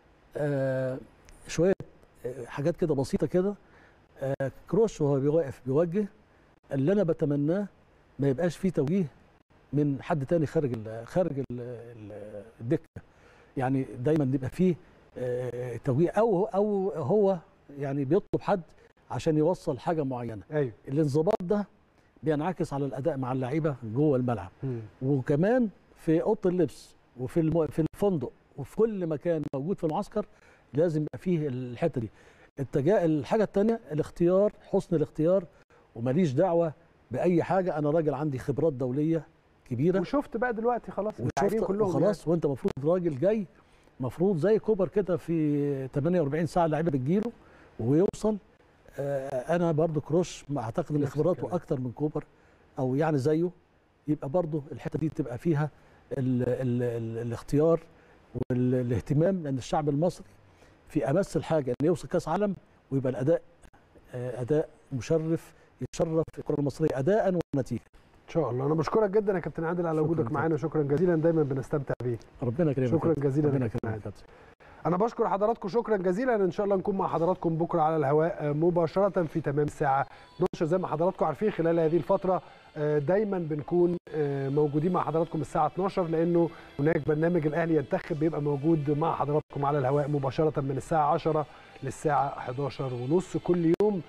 آه شويه آه، حاجات كده بسيطه كده آه كروش وهو بيوقف بيوجه اللي انا بتمناه ما يبقاش فيه توجيه من حد تاني خارج ال خارج ال ال الدكه يعني دايما يبقى فيه آه توجيه او او هو يعني بيطلب حد عشان يوصل حاجه معينه ايوه الانضباط ده بينعكس على الاداء مع اللعيبه جوه الملعب وكمان في اوضه اللبس وفي الم... في الفندق وفي كل مكان موجود في المعسكر لازم يبقى فيه الحته دي التجا... الحاجه الثانيه الاختيار حسن الاختيار وماليش دعوه باي حاجه انا راجل عندي خبرات دوليه كبيره وشفت بقى دلوقتي خلاص اللاعبين وشفت كلهم وخلاص وانت المفروض راجل جاي المفروض زي كوبر كده في 48 ساعه اللعيبه بتجيله ويوصل آه، انا برضو كروش اعتقد ان خبراته اكتر من كوبر او يعني زيه يبقى برضو الحته دي تبقى فيها ال ال ال الاختيار والاهتمام لان الشعب المصري في امس الحاجه ان يوصل كاس عالم ويبقى الاداء آه، اداء مشرف يشرف الكره المصريه اداء ونتيجه ان شاء الله انا بشكرك جدا يا كابتن عادل على وجودك معانا شكرا جزيلا دايما بنستمتع بيك ربنا يكرمك شكرا يا جزيلا ربنا يا كابتن يكرمك عادل. انا بشكر حضراتكم شكرا جزيلا ان شاء الله نكون مع حضراتكم بكره على الهواء مباشره في تمام الساعه 12 زي ما حضراتكم عارفين خلال هذه الفتره آه، دايما بنكون آه، موجودين مع حضراتكم الساعه 12 لانه هناك برنامج الاهلي ينتخب بيبقى موجود مع حضراتكم على الهواء مباشره من الساعه 10 للساعه 11 ونص كل يوم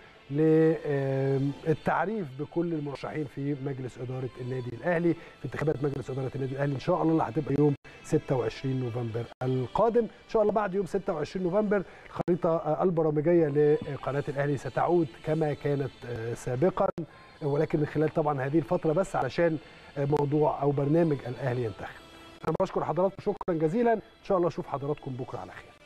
للتعريف بكل المرشحين في مجلس اداره النادي الاهلي في انتخابات مجلس اداره النادي الاهلي ان شاء الله اللي هتبقى يوم 26 نوفمبر القادم ان شاء الله بعد يوم 26 نوفمبر الخريطه آه، البرامجيه لقناه الاهلي ستعود كما كانت آه، سابقا ولكن من خلال طبعا هذه الفتره بس علشان آه، موضوع او برنامج الاهلي ينتخب انا بشكر حضراتكم شكرا جزيلا ان شاء الله اشوف حضراتكم بكره على خير